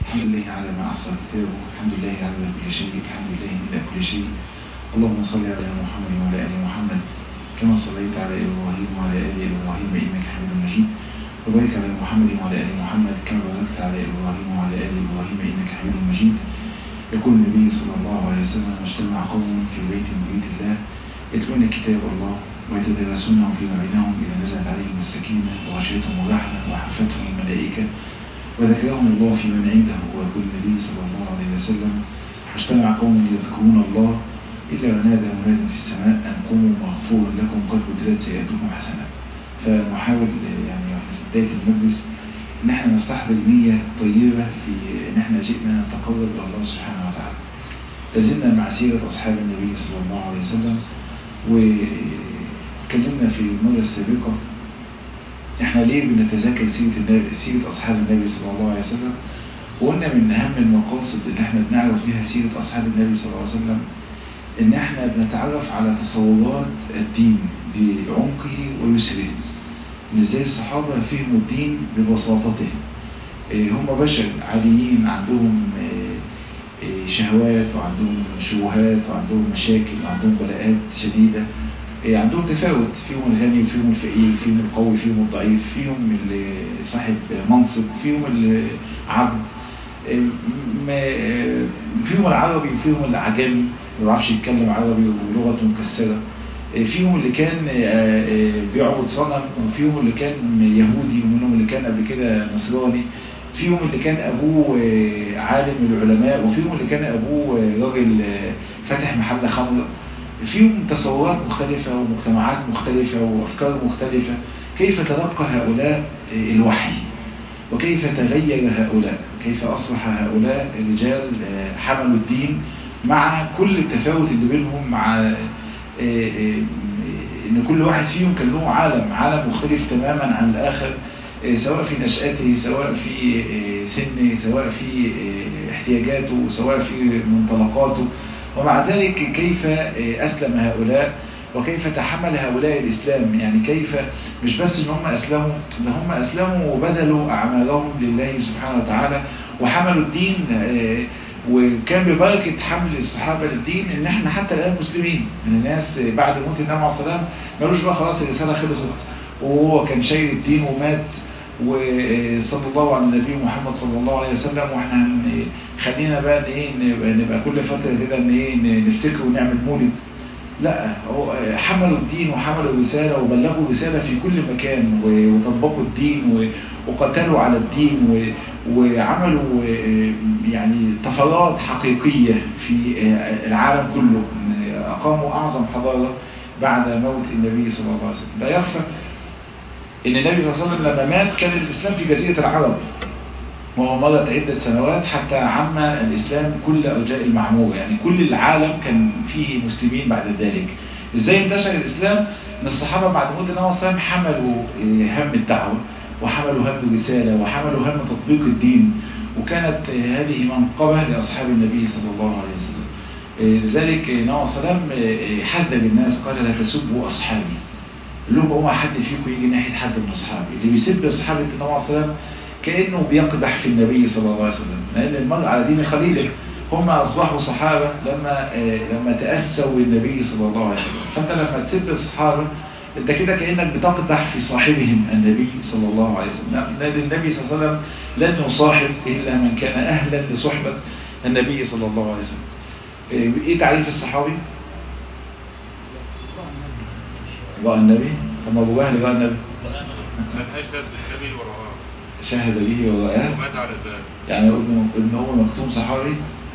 الحمد لله على ما أحصى كتابه الحمد لله على كل شيء الحمد لله إلى كل شيء اللهم صل على محمد وعلى آل محمد كما صليت على إبراهيم وعلى آل إبراهيم إنك حميد مجيد وبارك على محمد وعلى آل محمد كما باركت على إبراهيم وعلى آل إبراهيم إنك حميد مجيد يقول النبي صلى الله عليه وسلم اجتمع قوم في بيت من بيوت الله يتلون كتاب الله ويتدرسونه فيما بينهم إذا نزلت عليهم السكينة وغشيتهم الرحمة وحفتهم الملائكة وذكرهم الله في من عنده ويقول النبي صلى الله عليه وسلم اجتمع قوم يذكرون الله إذا نادى مناد في السماء أن قوموا مغفور لكم قد بدلت سيئاتكم حسنات فنحاول يعني في بداية المجلس ان احنا نستحضر نية طيبة في ان احنا جئنا نتقرب الى الله سبحانه وتعالى لازلنا مع سيرة اصحاب النبي صلى الله عليه وسلم واتكلمنا في المرة السابقة احنا ليه بنتذاكر سيرة النبي سيرة اصحاب النبي صلى الله عليه وسلم وقلنا من اهم المقاصد اللي احنا بنعرف بيها سيرة اصحاب النبي صلى الله عليه وسلم ان احنا بنتعرف على تصورات الدين بعمقه ويسره ان ازاي الصحابة فهموا الدين ببساطته هم بشر عاديين عندهم شهوات وعندهم شبهات وعندهم مشاكل وعندهم بلاءات شديدة عندهم تفاوت فيهم الغني وفيهم الفقير فيهم القوي فيهم الضعيف فيهم صاحب منصب فيهم العبد فيهم العربي وفيهم العجمي ما بيعرفش يتكلم عربي ولغته مكسره فيهم اللي كان بيعبد صنم وفيهم اللي كان يهودي ومنهم اللي كان قبل كده نصراني فيهم اللي كان أبوه عالم العلماء وفيهم اللي كان أبوه راجل فاتح محل خمر فيهم تصورات مختلفة ومجتمعات مختلفة وأفكار مختلفة كيف تلقى هؤلاء الوحي وكيف تغير هؤلاء كيف أصبح هؤلاء الرجال حملوا الدين مع كل التفاوت اللي بينهم مع ان كل واحد فيهم كان له عالم عالم مختلف تماما عن الاخر سواء في نشأته سواء في سنه سواء في احتياجاته سواء في منطلقاته ومع ذلك كيف أسلم هؤلاء وكيف تحمل هؤلاء الإسلام يعني كيف مش بس ان هم أسلموا ده هم أسلموا وبذلوا أعمالهم لله سبحانه وتعالى وحملوا الدين وكان ببركة حمل الصحابة للدين ان احنا حتى الان مسلمين من الناس بعد موت النبي عليه الصلاة والسلام مالوش بقى خلاص الرسالة خلصت وهو كان شايل الدين ومات وصلى الله على النبي محمد صلى الله عليه وسلم واحنا خلينا بقى ايه نبقى كل فترة كده ان ايه نفتكر ونعمل مولد لا هو حملوا الدين وحملوا الرسالة وبلغوا الرسالة في كل مكان وطبقوا الدين وقتلوا على الدين وعملوا يعني طفرات حقيقية في العالم كله أقاموا أعظم حضارة بعد موت النبي صلى الله عليه وسلم لا يخفى ان النبي صلى الله عليه وسلم لما مات كان الإسلام في جزيرة العرب وهو مرت عدة سنوات حتى عم الإسلام كل أرجاء المعمورة يعني كل العالم كان فيه مسلمين بعد ذلك إزاي انتشر الإسلام أن الصحابة بعد موت النبي صلى الله عليه وسلم حملوا هم الدعوة وحملوا هم الرسالة وحملوا هم تطبيق الدين وكانت هذه منقبة لأصحاب النبي صلى الله عليه وسلم لذلك النبي صلى الله عليه وسلم حذر الناس قال لا تسبوا أصحابي لهم هو حد فيكم يجي ناحية حد من أصحابي اللي بيسب أصحاب النبي صلى الله عليه وسلم كأنه بيقدح في النبي صلى الله عليه وسلم لأن المرء على دين خليله هم أصبحوا صحابة لما لما تأسوا بالنبي صلى الله عليه وسلم فأنت لما تسب الصحابة انت كده كأنك بتقدح في صاحبهم النبي صلى الله عليه وسلم لأن النبي صلى الله عليه وسلم لن يصاحب إلا من كان أهلا لصحبة النبي صلى الله عليه وسلم إيه تعريف الصحابي؟ رأى النبي طب ما أبو جهل رأى النبي شهد به ورآه يعني ابن ابن أم مكتوم صحابي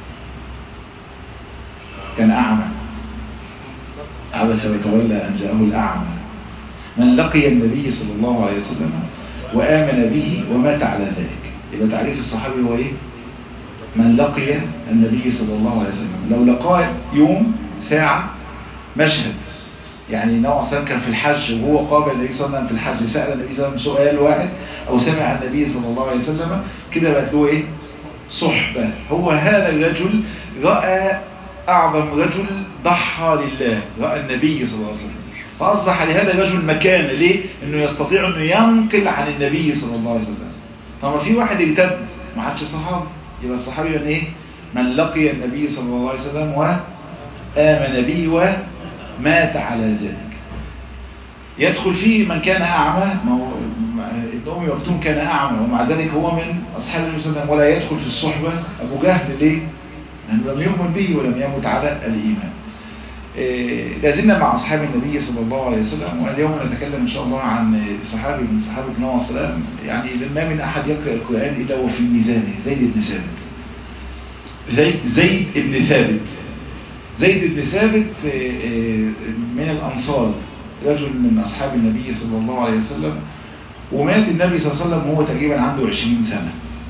كان أعمى عبس وتولى أن جاءه الأعمى من لقي النبي صلى الله عليه وسلم وآمن به ومات على ذلك يبقى تعريف الصحابي هو إيه؟ من لقي النبي صلى الله عليه وسلم لو لقاه يوم ساعة مشهد يعني نوع سلام كان في الحج وهو قابل النبي صلى الله عليه وسلم في الحج سأل النبي صلى الله عليه وسلم سؤال واحد أو سمع النبي صلى الله عليه وسلم كده بقت له إيه صحبة هو هذا الرجل رأى أعظم رجل ضحى لله رأى النبي صلى الله عليه وسلم فأصبح لهذا الرجل مكان ليه؟ أنه يستطيع أنه ينقل عن النبي صلى الله عليه وسلم طب في واحد ارتد ما عادش صحابي يبقى الصحابي من ايه من لقي النبي صلى الله عليه وسلم وآمن به ومات على ذلك يدخل فيه من كان أعمى ما هو ابن أم مكتوم كان أعمى ومع ذلك هو من أصحاب النبي صلى الله عليه وسلم ولا يدخل في الصحبة أبو جهل ليه؟ لأنه لم يؤمن به ولم يمت على الإيمان إيه لازلنا مع أصحاب النبي صلى الله عليه وسلم واليوم نتكلم إن شاء الله عن صحابي من صحابة النبي عليه السلام يعني ما من أحد يقرأ القرآن إلا وفي ميزانه زيد بن ثابت زيد, زيد بن ثابت زيد بن ثابت من الأنصار رجل من أصحاب النبي صلى الله عليه وسلم ومات النبي صلى الله عليه وسلم وهو تقريبا عنده 20 سنة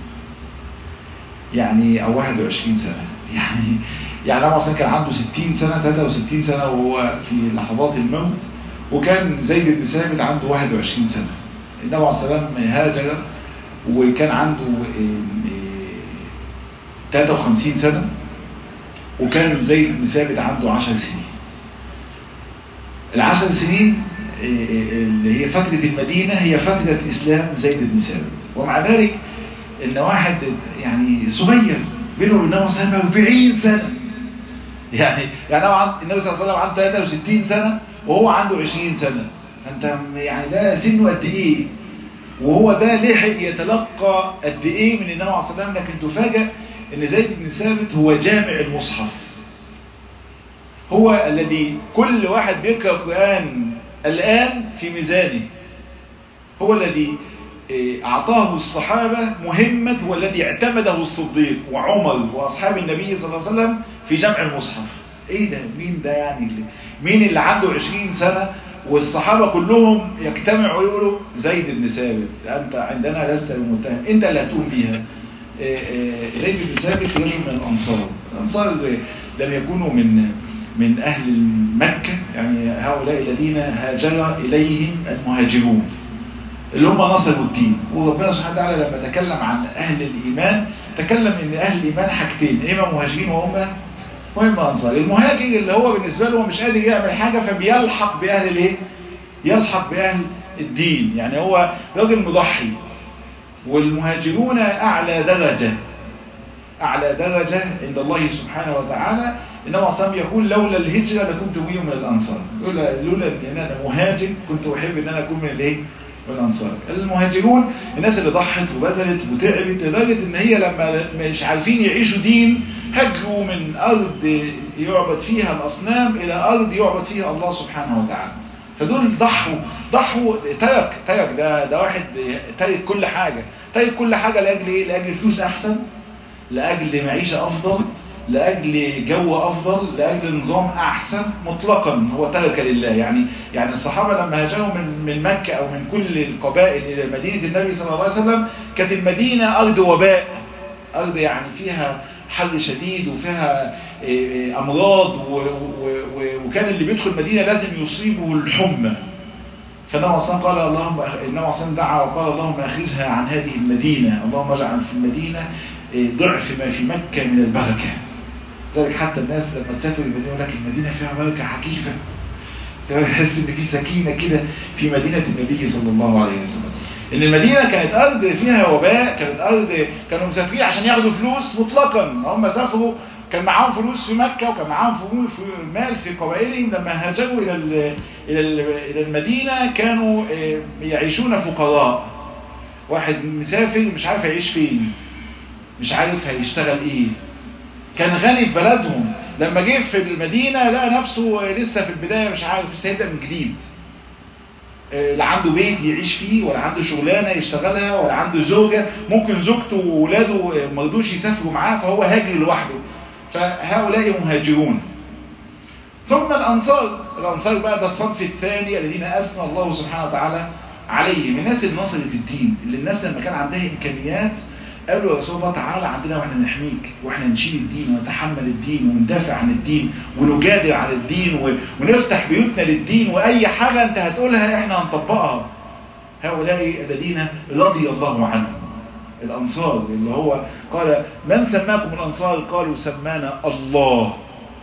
يعني أو 21 سنة يعني يعني أنا مثلا كان عنده 60 سنة 63 سنة وهو في لحظات الموت وكان زيد بن ثابت عنده 21 سنة النبي عليه السلام هاجر وكان عنده 53 سنة وكان زيد بن ثابت عنده 10 سنين العشر سنين اللي هي فترة المدينة هي فترة إسلام زيد بن ثابت ومع ذلك إن واحد يعني صغير بينه وبين النبي صلى الله عليه وسلم 40 سنة يعني يعني النبي صلى الله عليه وسلم عنده 63 سنة وهو عنده 20 سنة فأنت يعني ده سنه قد إيه وهو ده لحق يتلقى قد إيه من النبي عليه الصلاة والسلام لكن تفاجأ إن زيد بن ثابت هو جامع المصحف هو الذي كل واحد بيقرأ القرآن الآن في ميزانه هو الذي أعطاه الصحابة مهمة هو الذي اعتمده الصديق وعمر وأصحاب النبي صلى الله عليه وسلم في جمع المصحف ايه ده مين ده يعني اللي مين اللي عنده 20 سنة والصحابة كلهم يجتمعوا ويقولوا زيد بن ثابت أنت عندنا لست المتهم أنت اللي هتقوم بيها زيد بن ثابت رجل من الأنصار الأنصار لم يكونوا من من أهل مكة يعني هؤلاء الذين هاجر إليهم المهاجرون اللي هم نصروا الدين وربنا سبحانه وتعالى لما تكلم عن أهل الإيمان تكلم إن أهل الإيمان حاجتين إما مهاجرين وهم وهم أنصار المهاجر اللي هو بالنسبة له مش قادر يعمل حاجة فبيلحق بأهل الإيه؟ يلحق بأهل الدين يعني هو راجل مضحي والمهاجرون أعلى درجة أعلى درجة عند الله سبحانه وتعالى إنما أصلا يقول لولا الهجرة لكنت بي من الأنصار لولا لولا إن أنا مهاجر كنت أحب إن أنا أكون من الإيه؟ من الأنصار المهاجرون الناس اللي ضحت وبذلت وتعبت لدرجة إن هي لما مش عارفين يعيشوا دين هجروا من أرض يعبد فيها الأصنام إلى أرض يعبد فيها الله سبحانه وتعالى فدول ضحوا ضحوا ترك ترك ده ده واحد ترك كل حاجة ترك كل حاجة لأجل إيه؟ لأجل فلوس أحسن لأجل معيشة أفضل لأجل جو أفضل لأجل نظام أحسن مطلقا هو ترك لله يعني يعني الصحابة لما هاجروا من من مكة أو من كل القبائل إلى مدينة النبي صلى الله عليه وسلم كانت المدينة أرض وباء أرض يعني فيها حر شديد وفيها أمراض وكان اللي بيدخل المدينة لازم يصيبه الحمى فالنبي صلى قال اللهم النبي صلى دعا وقال اللهم اخرجها عن هذه المدينة اللهم اجعل في المدينة ضعف ما في مكة من البركة ذلك حتى الناس لما تسافر المدينة يقول لك المدينة فيها بركة عجيبة تحس ان في سكينة كده في مدينة النبي صلى الله عليه وسلم ان المدينة كانت ارض فيها وباء كانت ارض كانوا مسافرين عشان ياخدوا فلوس مطلقا هم سافروا كان معاهم فلوس في مكة وكان معاهم مال في قبائلهم لما هاجروا إلى إلى إلى المدينة كانوا يعيشون فقراء واحد مسافر مش عارف يعيش فين مش عارف هيشتغل ايه كان غني في بلدهم لما جه في المدينة لقى نفسه لسه في البداية مش عارف لسه يبدأ من جديد لا عنده بيت يعيش فيه ولا عنده شغلانة يشتغلها ولا عنده زوجة ممكن زوجته وولاده ما رضوش يسافروا معاه فهو هاجر لوحده فهؤلاء مهاجرون ثم الأنصار الأنصار بقى ده الصنف الثاني الذين أثنى الله سبحانه وتعالى عليهم الناس اللي نصرت الدين اللي الناس لما كان عندها إمكانيات قالوا يا رسول الله تعالى عندنا واحنا نحميك واحنا نشيل الدين ونتحمل الدين وندافع عن الدين ونجادل عن الدين ونفتح بيوتنا للدين وأي حاجة أنت هتقولها احنا هنطبقها هؤلاء الذين رضي الله عنهم الأنصار اللي هو قال من سماكم الأنصار قالوا سمانا الله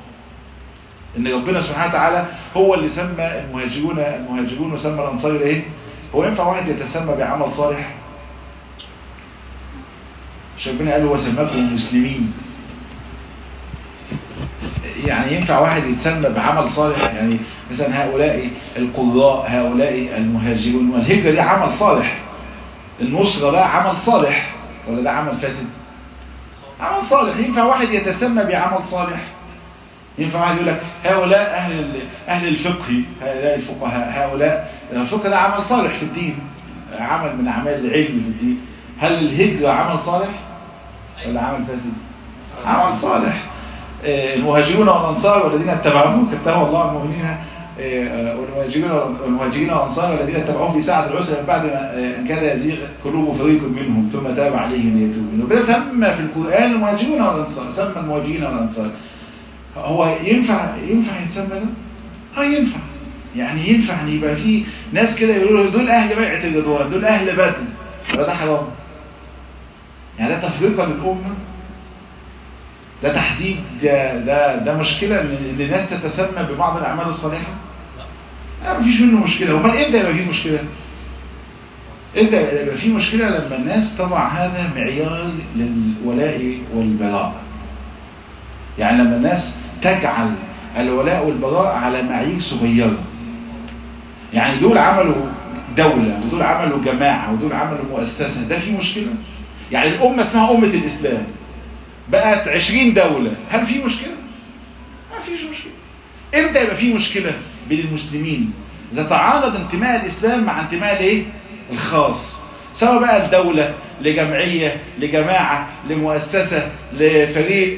إن ربنا سبحانه وتعالى هو اللي سمى المهاجرون المهاجرون وسمى الأنصار إيه هو ينفع واحد يتسمى بعمل صالح مش ربنا قال وسماكم مسلمين يعني ينفع واحد يتسمى بعمل صالح يعني مثلا هؤلاء القراء هؤلاء المهاجرون والهجرة دي عمل صالح النصرة ده عمل صالح ولا ده عمل فاسد عمل صالح ينفع واحد يتسمى بعمل صالح ينفع واحد يقول لك هؤلاء أهل أهل الفقه هؤلاء الفقهاء هؤلاء الفقه ده عمل صالح في الدين عمل من أعمال العلم في الدين هل الهجرة عمل صالح ولا عمل فاسد عمل صالح المهاجرون والأنصار والذين اتبعوه كتبه الله المؤمنين والمهاجرين والمهاجرين والأنصار والذين اتبعوه في ساعة العسر بعد أن كاد يزيغ قلوب فريق منهم ثم تاب عليهم ليتوبوا ربنا سمى في القرآن المهاجرون والأنصار سمى المهاجرين والأنصار هو ينفع ينفع يتسمى ده؟ اه ينفع يعني ينفع ان يبقى في ناس كده يقولوا دول اهل بيعة الرضوان دول اهل بدر ولا ده حرام يعني ده تفرقه للامه ده تحديد ده ده ده مشكله ان الناس تتسمى ببعض الاعمال الصالحه لا مفيش منه مشكله امال امتى يبقى في مشكله امتى يبقى في مشكله لما الناس تضع هذا معيار للولاء والبراء يعني لما الناس تجعل الولاء والبراء على معايير صغيره يعني دول عملوا دولة ودول عملوا جماعة ودول عملوا مؤسسة ده في مشكلة يعني الأمة اسمها أمة الإسلام بقت عشرين دولة هل في مشكلة؟ ما فيش مشكلة امتى يبقى في مشكلة بين المسلمين إذا تعارض انتماء الإسلام مع انتماء الايه؟ الخاص سواء بقى الدولة لجمعية لجماعة لمؤسسة لفريق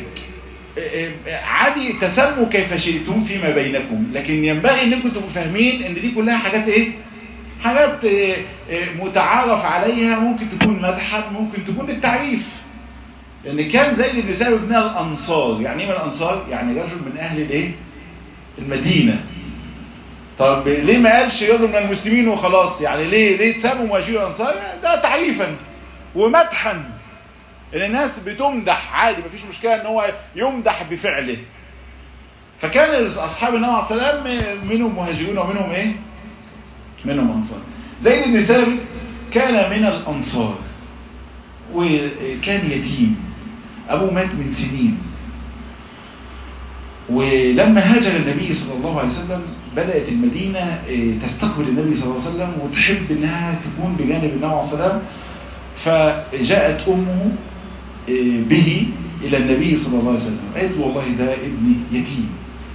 عادي تسموا كيف شئتم فيما بينكم لكن ينبغي انكم تبقوا فاهمين ان دي كلها حاجات ايه حاجات متعارف عليها ممكن تكون مدحا ممكن تكون التعريف لان كان زيد بن ثابت من الانصار يعني ايه من الانصار يعني رجل من اهل الايه المدينه طب ليه ما قالش رجل من المسلمين وخلاص يعني ليه ليه تسموا مهاجرين الانصار ده تعريفا ومدحا ان الناس بتمدح عادي مفيش مشكله ان هو يمدح بفعله فكان اصحاب النبي عليه السلام منهم مهاجرون ومنهم ايه منهم انصار زيد بن ثابت كان من الانصار وكان يتيم ابوه مات من سنين ولما هاجر النبي صلى الله عليه وسلم بدأت المدينة تستقبل النبي صلى الله عليه وسلم وتحب انها تكون بجانب النبي عليه السلام فجاءت امه به إلى النبي صلى الله عليه وسلم قالت له والله ده ابني يتيم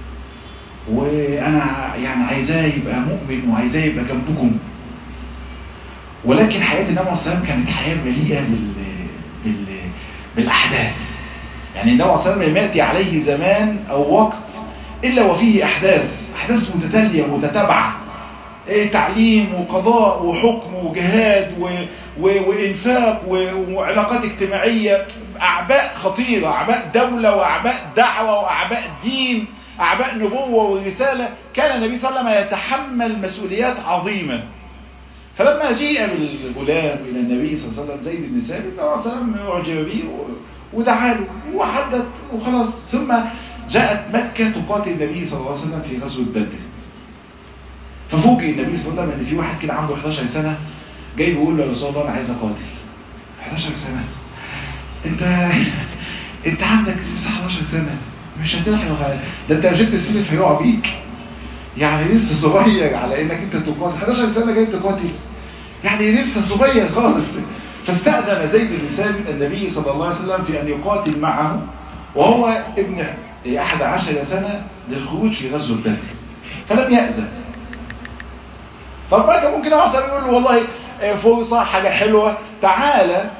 وأنا يعني عايزاه يبقى مؤمن وعايزاه يبقى جنبكم ولكن حياة النبي عليه السلام كانت حياة مليئة بال... بال... بالأحداث يعني النبي عليه السلام لم يأتي عليه زمان أو وقت إلا وفيه أحداث أحداث متتالية متتابعة إيه تعليم وقضاء وحكم وجهاد و... و... وإنفاق و... وعلاقات اجتماعية أعباء خطيرة أعباء دولة وأعباء دعوة وأعباء دين أعباء نبوة ورسالة كان النبي صلى الله عليه وسلم يتحمل مسؤوليات عظيمة فلما جيء بالغلام إلى النبي صلى الله عليه وسلم زيد بن ثابت النبي صلى الله عليه وسلم أعجب به ودعا له وحدث وخلاص ثم جاءت مكة تقاتل النبي صلى الله عليه وسلم في غزوة بدر ففوجئ النبي صلى الله عليه وسلم ان في واحد كده عنده 11 سنة جاي بيقول له يا رسول الله انا عايز اقاتل 11 سنة انت انت عندك لسه 11 سنة مش هتلحق ده انت لو جبت السلف هيقع بيك يعني لسه صغير على انك انت تقاتل 11 سنة جاي تقاتل يعني لسه صغير خالص فاستأذن زيد بن ثابت النبي صلى الله عليه وسلم في ان يقاتل معه وهو ابن 11 سنة للخروج في غزوة بدر فلم يأذن طب ما كان ممكن اصلا يقول له والله فرصة حاجة حلوة تعالى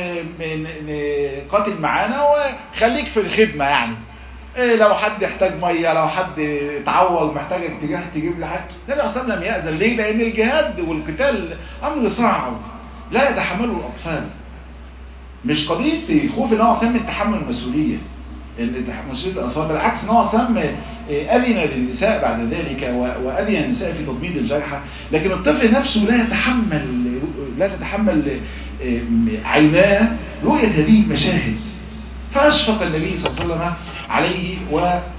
قاتل معانا وخليك في الخدمة يعني لو حد يحتاج مية لو حد تعوض محتاج اتجاه تجيب له حاجة النبي اصلا لم يأذن ليه لان الجهاد والقتال امر صعب لا يتحمله الاطفال مش قضية خوف ان هو من تحمل المسؤولية مسؤولية الأطفال بالعكس ان هو سم أذن للنساء بعد ذلك وأذن النساء في تضميد الجرحى لكن الطفل نفسه لا يتحمل لا تتحمل عيناه رؤية هذه المشاهد فأشفق النبي صلى الله عليه وسلم عليه و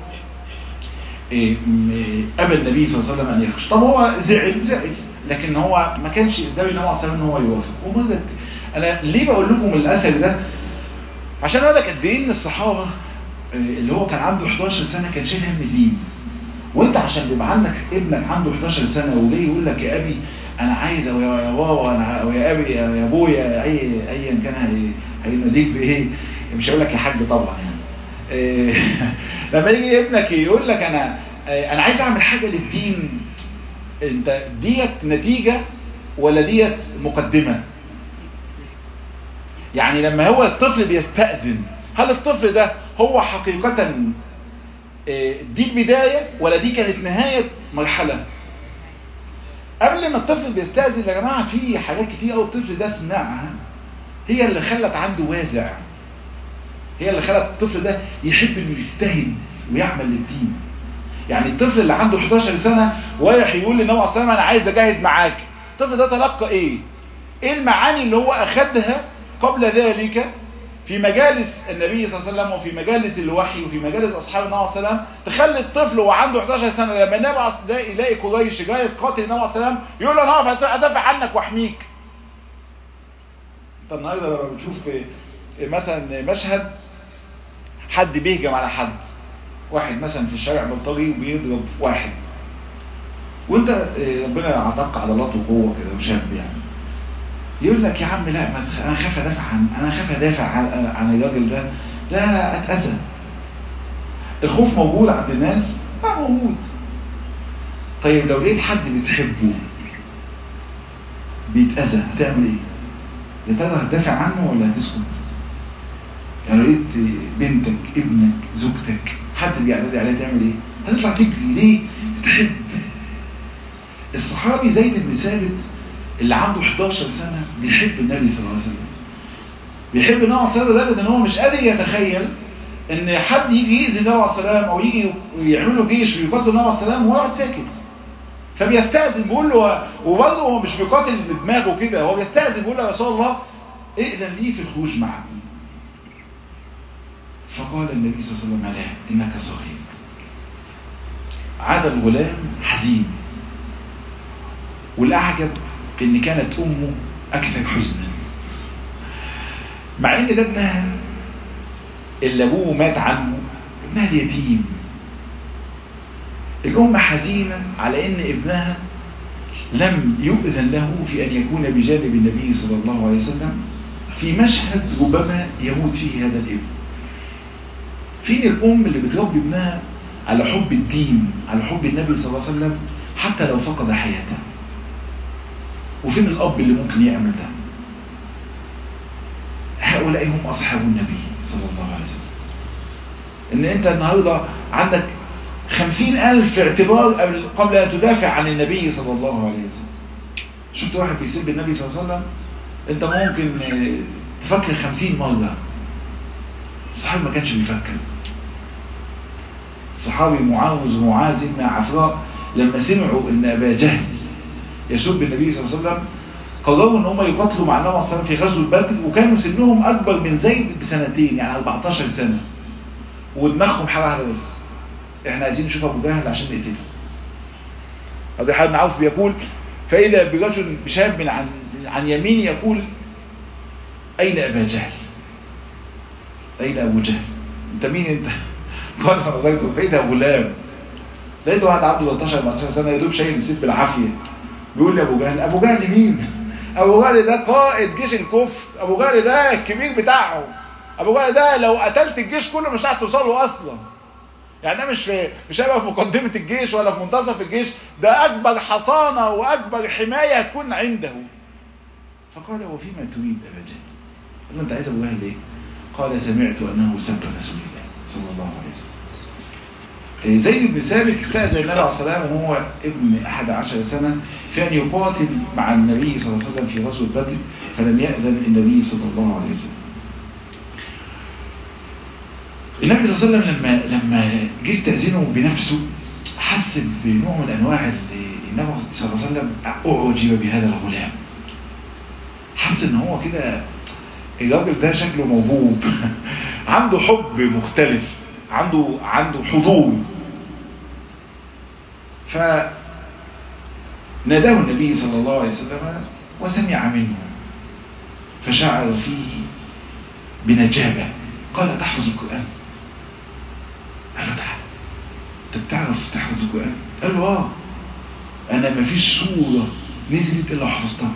أبى النبي صلى الله عليه وسلم أن يخرج طب هو زعل زعل لكن هو ما كانش قدام النبي صلى الله عليه وسلم ان هو يوافق ومرت أنا ليه بقول لكم الأثر ده عشان اقول لك قد ايه ان الصحابه اللي هو كان عنده 11 سنه كان شايل هم الدين وانت عشان بيبقى عندك ابنك عنده 11 سنه وجاي يقول لك يا ابي انا عايز او يا بابا انا او يا ابي يا ابويا اي ايا كان هيناديك بايه مش هقول لك يا حاج طبعا يعني لما يجي ابنك يقول لك انا انا عايز اعمل حاجه للدين انت ديت نتيجه ولا ديت مقدمه يعني لما هو الطفل بيستأذن هل الطفل ده هو حقيقة دي البداية ولا دي كانت نهاية مرحلة قبل ما الطفل بيستأذن يا جماعة في حاجات كتير قوي الطفل ده سمعها هي اللي خلت عنده وازع هي اللي خلت الطفل ده يحب انه يجتهد ويعمل للدين يعني الطفل اللي عنده 11 سنة رايح يقول للنبي عليه الصلاة انا عايز اجاهد معاك الطفل ده تلقى ايه ايه المعاني اللي هو اخدها قبل ذلك في مجالس النبي صلى الله عليه وسلم وفي مجالس الوحي وفي مجالس اصحاب النبي صلى الله عليه وسلم تخلي الطفل وعنده 11 سنه لما النبي يلاقي قريش جاي تقاتل النبي صلى الله عليه وسلم يقول له انا هقف ادافع عنك واحميك انت النهارده لما بتشوف مثلا مشهد حد بيهجم على حد واحد مثلا في الشارع بلطجي وبيضرب واحد وانت ربنا اعطاك عضلات وقوه كده وشاب يعني يقول لك يا عم لا ما تخ... انا خاف ادافع عن انا خاف ادافع عن, عن الراجل ده لا اتاذى الخوف موجود عند الناس لا موجود طيب لو لقيت حد بتحبه بيتاذى هتعمل ايه يا ترى هتدافع عنه ولا هتسكت يعني لو لقيت بنتك ابنك زوجتك حد بيعتدي عليها تعمل ايه هتطلع تجري ليه تحب الصحابي زيد بن ثابت اللي عنده 11 سنة بيحب النبي صلى الله عليه وسلم بيحب النبي صلى الله عليه وسلم لدرجة ان هو مش قادر يتخيل ان حد يجي يأذي النبي عليه السلام او يجي يعملوا جيش ويقاتلوا النبي عليه السلام وهو قاعد ساكت فبيستأذن بيقول له وبرضه هو مش بيقاتل بدماغه كده هو بيستأذن بيقول له يا رسول الله ائذن لي في الخروج معكم فقال النبي صلى الله عليه وسلم لا انك صغير عاد الغلام حزين والاعجب ان كانت امه اكثر حزنا مع ان ده ابنها اللي ابوه مات عنه ابنها اليتيم الام حزينه على ان ابنها لم يؤذن له في ان يكون بجانب النبي صلى الله عليه وسلم في مشهد ربما يموت فيه هذا الابن فين الام اللي بتربي ابنها على حب الدين على حب النبي صلى الله عليه وسلم حتى لو فقد حياته وفين الأب اللي ممكن يعمل ده هؤلاء هم أصحاب النبي صلى الله عليه وسلم إن أنت النهاردة عندك خمسين ألف اعتبار قبل أن تدافع عن النبي صلى الله عليه وسلم شفت واحد بيسب النبي صلى الله عليه وسلم أنت ممكن تفكر خمسين مرة الصحابي ما كانش بيفكر صحابي معاوز ومعاذ بن عفراء لما سمعوا ان ابا جهل يسب النبي صلى الله عليه وسلم قرروا ان هم يقاتلوا مع النبي صلى الله عليه وسلم في غزوه بدر وكانوا سنهم اكبر من زيد بسنتين يعني 14 سنه ودماغهم حاجه واحده بس احنا عايزين نشوف ابو جهل عشان نقتله ابو حد عوف بيقول فاذا برجل بشاب من عن عن يميني يقول اين ابا جهل اين ابو جهل انت مين انت قال فنظرت فاذا غلام لقيت واحد عنده 13 14 سنه يا دوب شايل السيف بالعافيه بيقول لي ابو جهل ابو جهل مين ابو جهل ده قائد جيش الكفر ابو جهل ده الكبير بتاعهم ابو جهل ده لو قتلت الجيش كله مش هتوصل له اصلا يعني ده مش في مش هيبقى في مقدمه الجيش ولا في منتصف الجيش ده اكبر حصانه واكبر حمايه هتكون عنده فقال وفيما تريد ابا جهل قال له انت عايز ابو جهل ليه قال سمعت انه سب رسول الله صلى الله عليه وسلم زيد بن ثابت استأذن النبي عليه الصلاة والسلام وهو ابن أحد عشر سنة في أن يقاتل مع النبي صلى الله عليه وسلم في غزوة بدر فلم يأذن النبي صلى الله عليه وسلم النبي صلى الله عليه وسلم لما لما جه استأذنه بنفسه حس بنوع من أنواع النبي صلى الله عليه وسلم أعجب بهذا الغلام حس ان هو كده الراجل ده شكله موهوب عنده حب مختلف عنده عنده حضور فناداه النبي صلى الله عليه وسلم وسمع منه فشعر فيه بنجابة قال تحفظ القرآن قال له تعالى انت بتعرف تحفظ القرآن قال له اه انا ما فيش سورة نزلت الا حفظتها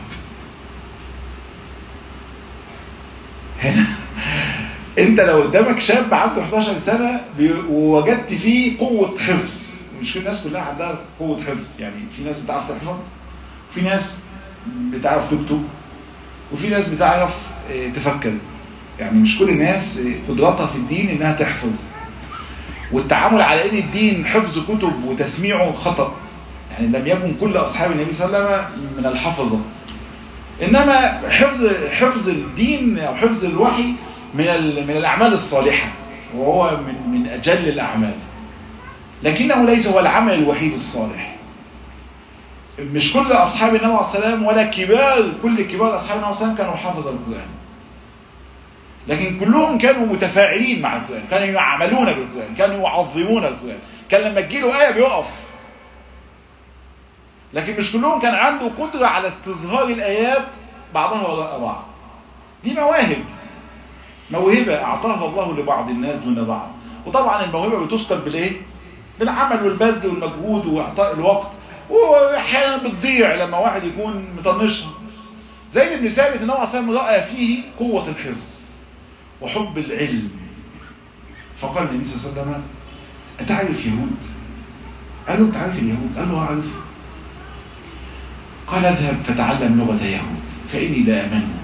هنا انت لو قدامك شاب عنده 11 سنة ووجدت فيه قوة حفظ مش كل الناس كلها عندها قوة حفظ يعني في ناس بتعرف تحفظ في ناس بتعرف تكتب وفي ناس بتعرف تفكر يعني مش كل الناس قدراتها في الدين انها تحفظ والتعامل على ان الدين حفظ كتب وتسميعه خطأ يعني لم يكن كل اصحاب النبي صلى الله عليه وسلم من الحفظة انما حفظ حفظ الدين او حفظ الوحي من من الاعمال الصالحة وهو من من اجل الاعمال لكنه ليس هو العمل الوحيد الصالح مش كل اصحاب النبي عليه السلام ولا كبار كل كبار اصحاب النبي عليه السلام كانوا حافظ القرآن لكن كلهم كانوا متفاعلين مع القرآن كانوا يعملون بالقرآن كانوا يعظمون القرآن كان لما تجيله آية بيقف لكن مش كلهم كان عنده قدرة على استظهار الآيات بعضها وراء بعض دي مواهب موهبة أعطاها الله لبعض الناس دون بعض وطبعا الموهبة بتسكر بالإيه؟ بالعمل والبذل والمجهود وإعطاء الوقت وأحيانا بتضيع لما واحد يكون مطنشها زي ابن ثابت النبي عليه الصلاة رأى فيه قوة الحفظ وحب العلم فقال النبي صلى الله عليه وسلم أتعرف يهود قال له تعرف اليهود قال له أعرف قال اذهب فتعلم لغة يهود فإني لا أمنهم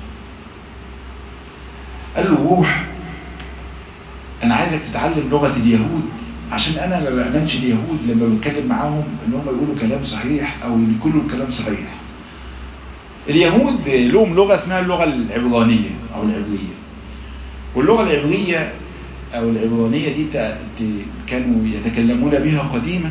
قال له روح أنا عايزك تتعلم لغة اليهود عشان أنا ما بأمنش اليهود لما بتكلم معاهم إن هم يقولوا كلام صحيح أو يقولوا الكلام صحيح اليهود لهم لغة اسمها اللغة العبرانية أو العبرية واللغة العبرية أو العبرانية دي كانوا يتكلمون بها قديما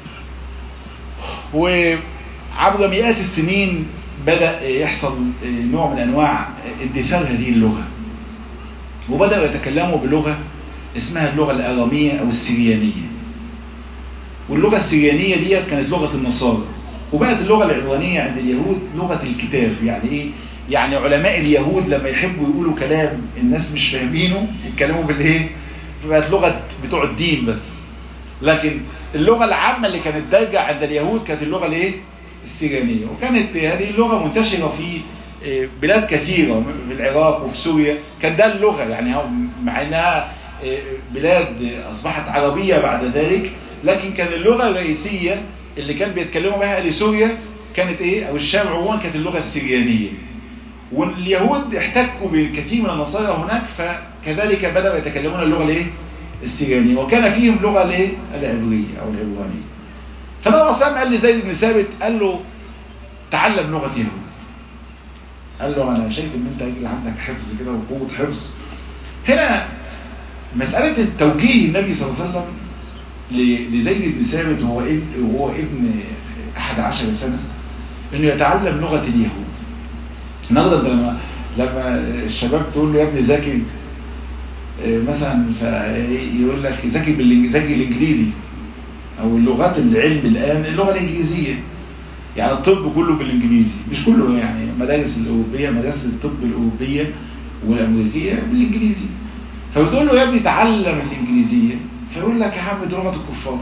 وعبر مئات السنين بدأ يحصل نوع من أنواع اندثار هذه اللغة وبدأوا يتكلموا بلغة اسمها اللغة الأرامية أو السريانية واللغة السريانية دي كانت لغة النصارى وبقت اللغة العبرانية عند اليهود لغة الكتاب يعني ايه يعني علماء اليهود لما يحبوا يقولوا كلام الناس مش فاهمينه يتكلموا بالايه بقت لغة بتوع الدين بس لكن اللغة العامة اللي كانت دارجة عند اليهود كانت اللغة الايه السريانية وكانت هذه اللغة منتشرة في بلاد كثيرة في العراق وفي سوريا كان ده اللغة يعني مع انها بلاد اصبحت عربية بعد ذلك لكن كان اللغة الرئيسية اللي كان بيتكلموا بها اهل سوريا كانت ايه او الشام عموما كانت اللغة السريانية واليهود احتكوا بالكثير من النصارى هناك فكذلك بدأوا يتكلمون اللغة الايه السريانية وكان فيهم لغة الايه العبرية او العبرانية فالنبي صلى قال لزيد بن ثابت قال له تعلم لغة يهود قال له انا شايف ان انت راجل عندك حفظ كده وقوة حفظ هنا مسألة التوجيه النبي صلى الله عليه وسلم لزيد بن ثابت وهو ابن وهو ابن 11 سنة انه يتعلم لغة اليهود النهارده لما لما الشباب تقول له يا ابني ذاكر مثلا فيقول لك ذاكر ذاكر الانجليزي او اللغات العلم الان اللغه الانجليزيه يعني الطب كله بالانجليزي مش كله يعني مدارس الاوروبيه مدارس الطب الاوروبيه والامريكيه بالانجليزي فبتقول له يا ابني تعلم الانجليزيه فيقول لك يا عم دي لغه الكفار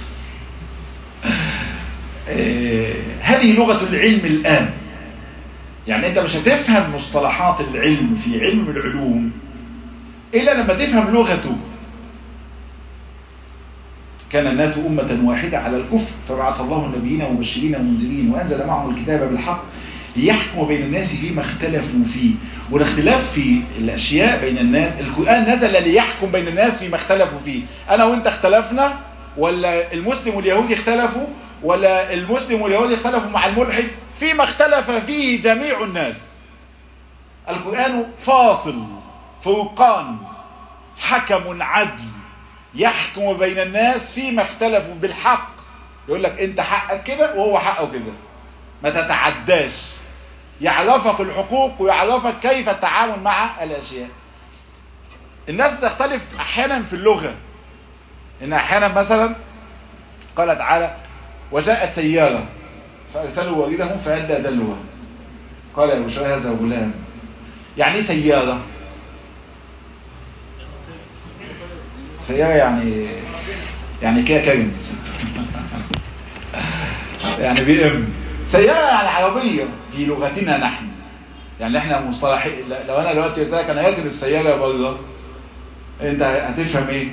آه هذه لغه العلم الان يعني انت مش هتفهم مصطلحات العلم في علم العلوم الا لما تفهم لغته كان الناس أمة واحدة على الكفر فبعث الله النبيين مبشرين ومنذرين وأنزل معهم الكتاب بالحق ليحكموا بين الناس فيما اختلفوا فيه والاختلاف في الأشياء بين الناس القرآن نزل ليحكم بين الناس فيما اختلفوا فيه أنا وإنت اختلفنا ولا المسلم واليهودي اختلفوا ولا المسلم واليهودي اختلفوا مع الملحد فيما اختلف فيه جميع الناس القرآن فاصل فرقان حكم عدل يحكم بين الناس فيما اختلفوا بالحق يقول لك انت حقك كده وهو حقه كده ما تتعداش يعرفك الحقوق ويعرفك كيف التعامل مع الاشياء الناس تختلف احيانا في اللغة ان احيانا مثلا قال تعالى وجاءت سيارة فارسلوا واردهم فأدى دلوها قال يا بشرى هذا غلام يعني ايه سيارة سيارة يعني يعني كيا كارنز يعني بي ام سيارة يعني عربية في لغتنا نحن يعني احنا مصطلحين لو انا دلوقتي قلت لك انا هاجر السيارة بره انت هتفهم ايه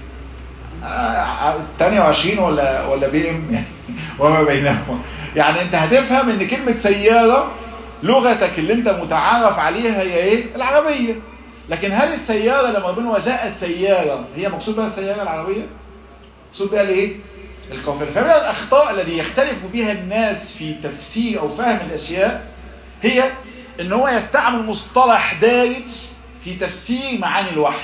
22 ولا ولا بي ام يعني وما بينهما يعني انت هتفهم ان كلمة سيارة لغتك اللي انت متعارف عليها هي ايه العربية لكن هل السيارة لما ربنا وجاءت سيارة هي مقصود بها السيارة العربية مقصود بها الايه القافلة فمن الاخطاء الذي يختلف بها الناس في تفسير او فهم الاشياء هي ان هو يستعمل مصطلح دارج في تفسير معاني الوحي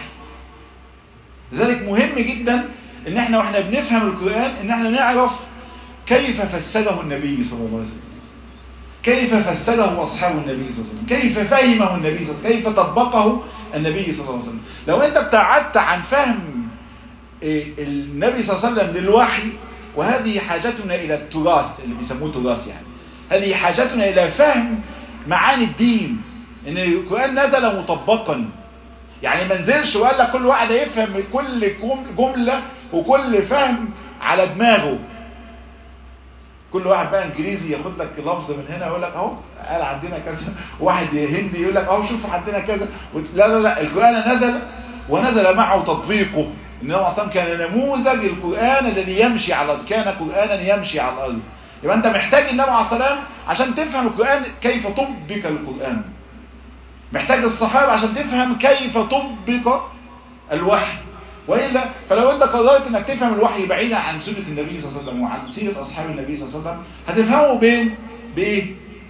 لذلك مهم جدا ان احنا واحنا بنفهم القرآن ان احنا نعرف كيف فسره النبي صلى الله عليه وسلم كيف فسره أصحاب النبي صلى الله عليه وسلم كيف فهمه النبي صلى الله عليه وسلم كيف طبقه النبي صلى الله عليه وسلم لو انت ابتعدت عن فهم النبي صلى الله عليه وسلم للوحي وهذه حاجتنا إلى التراث اللي بيسموه تراث يعني هذه حاجتنا إلى فهم معاني الدين ان القرآن نزل مطبقا يعني ما نزلش وقال لك كل واحد هيفهم كل جملة وكل فهم على دماغه كل واحد بقى انجليزي ياخد لك لفظ من هنا يقول لك اهو قال عندنا كذا واحد هندي يقول لك اهو شوف عندنا كذا لا لا لا القرآن نزل ونزل معه تطبيقه النبي اصلا كان نموذج القرآن الذي يمشي على كان قرآنا يمشي على الارض يبقى انت محتاج النبي عليه الصلاه عشان تفهم القرآن كيف طبق القرآن محتاج الصحابة عشان تفهم كيف طبق الوحي وإلا فلو أنت قررت أنك تفهم الوحي بعيدا عن سنة النبي صلى الله عليه وسلم وعن سيرة أصحاب النبي صلى الله عليه وسلم هتفهمه بين بإيه؟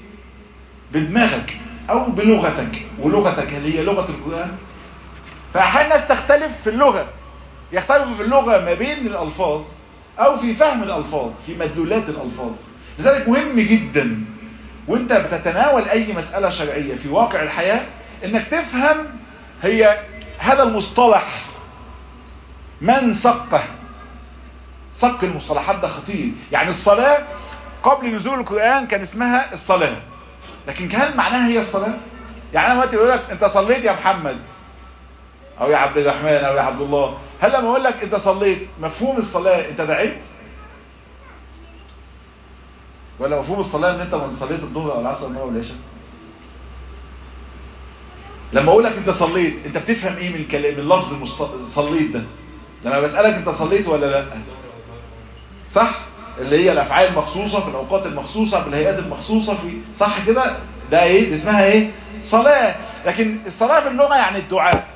بدماغك أو بلغتك ولغتك اللي هي لغة القرآن فأحيانا الناس تختلف في اللغة يختلفوا في اللغة ما بين الألفاظ أو في فهم الألفاظ في مدلولات الألفاظ لذلك مهم جدا وانت بتتناول اي مسألة شرعية في واقع الحياة انك تفهم هي هذا المصطلح من صقه صق المصطلحات ده خطير يعني الصلاة قبل نزول القرآن كان اسمها الصلاة لكن هل معناها هي الصلاة يعني انا وقت يقول لك انت صليت يا محمد او يا عبد الرحمن او يا عبد الله هل لما اقول لك انت صليت مفهوم الصلاة انت دعيت ولا مفهوم الصلاة ان انت من صليت الظهر او العصر او العشاء لما اقول لك انت صليت انت بتفهم ايه من الكلام من لفظ المص- صليت ده لما بسألك انت صليت ولا لا صح اللي هي الافعال المخصوصة في الاوقات المخصوصة في الهيئات المخصوصة في صح كده ده ايه دي اسمها ايه صلاة لكن الصلاة في اللغة يعني الدعاء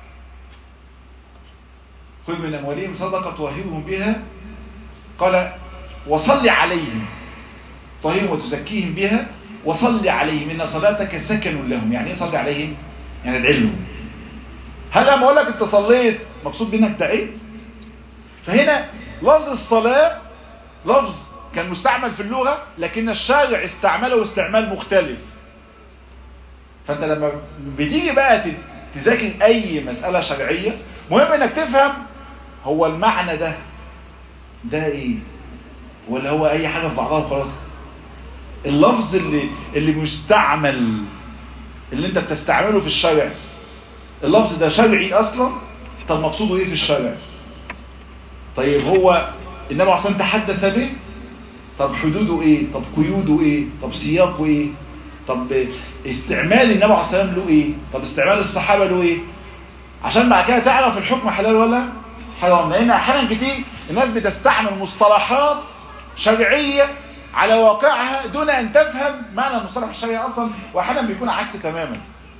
خذ من اموالهم صدقة توهبهم بها قال وصل عليهم طهيرهم وتزكيهم بها وصل عليهم ان صلاتك سكن لهم يعني ايه صلي عليهم يعني ادعي لهم هل لما اقول لك انت صليت مقصود بانك دعيت فهنا لفظ الصلاة لفظ كان مستعمل في اللغة لكن الشارع استعمله استعمال مختلف فانت لما بتيجي بقى تذاكر اي مسألة شرعية مهم انك تفهم هو المعنى ده ده ايه ولا هو اي حاجة في بعضها وخلاص اللفظ اللي اللي مستعمل اللي انت بتستعمله في الشرع اللفظ ده شرعي اصلا طب مقصوده ايه في الشرع طيب هو النبي عصام تحدث به طب حدوده ايه طب قيوده ايه طب سياقه ايه طب استعمال النبي عليه الصلاه له ايه طب استعمال الصحابه له ايه عشان بعد كده تعرف الحكم حلال ولا حرام لان احيانا كتير الناس بتستعمل مصطلحات شرعيه على واقعها دون ان تفهم معنى المصطلح الشرعي اصلا واحيانا بيكون عكس تماما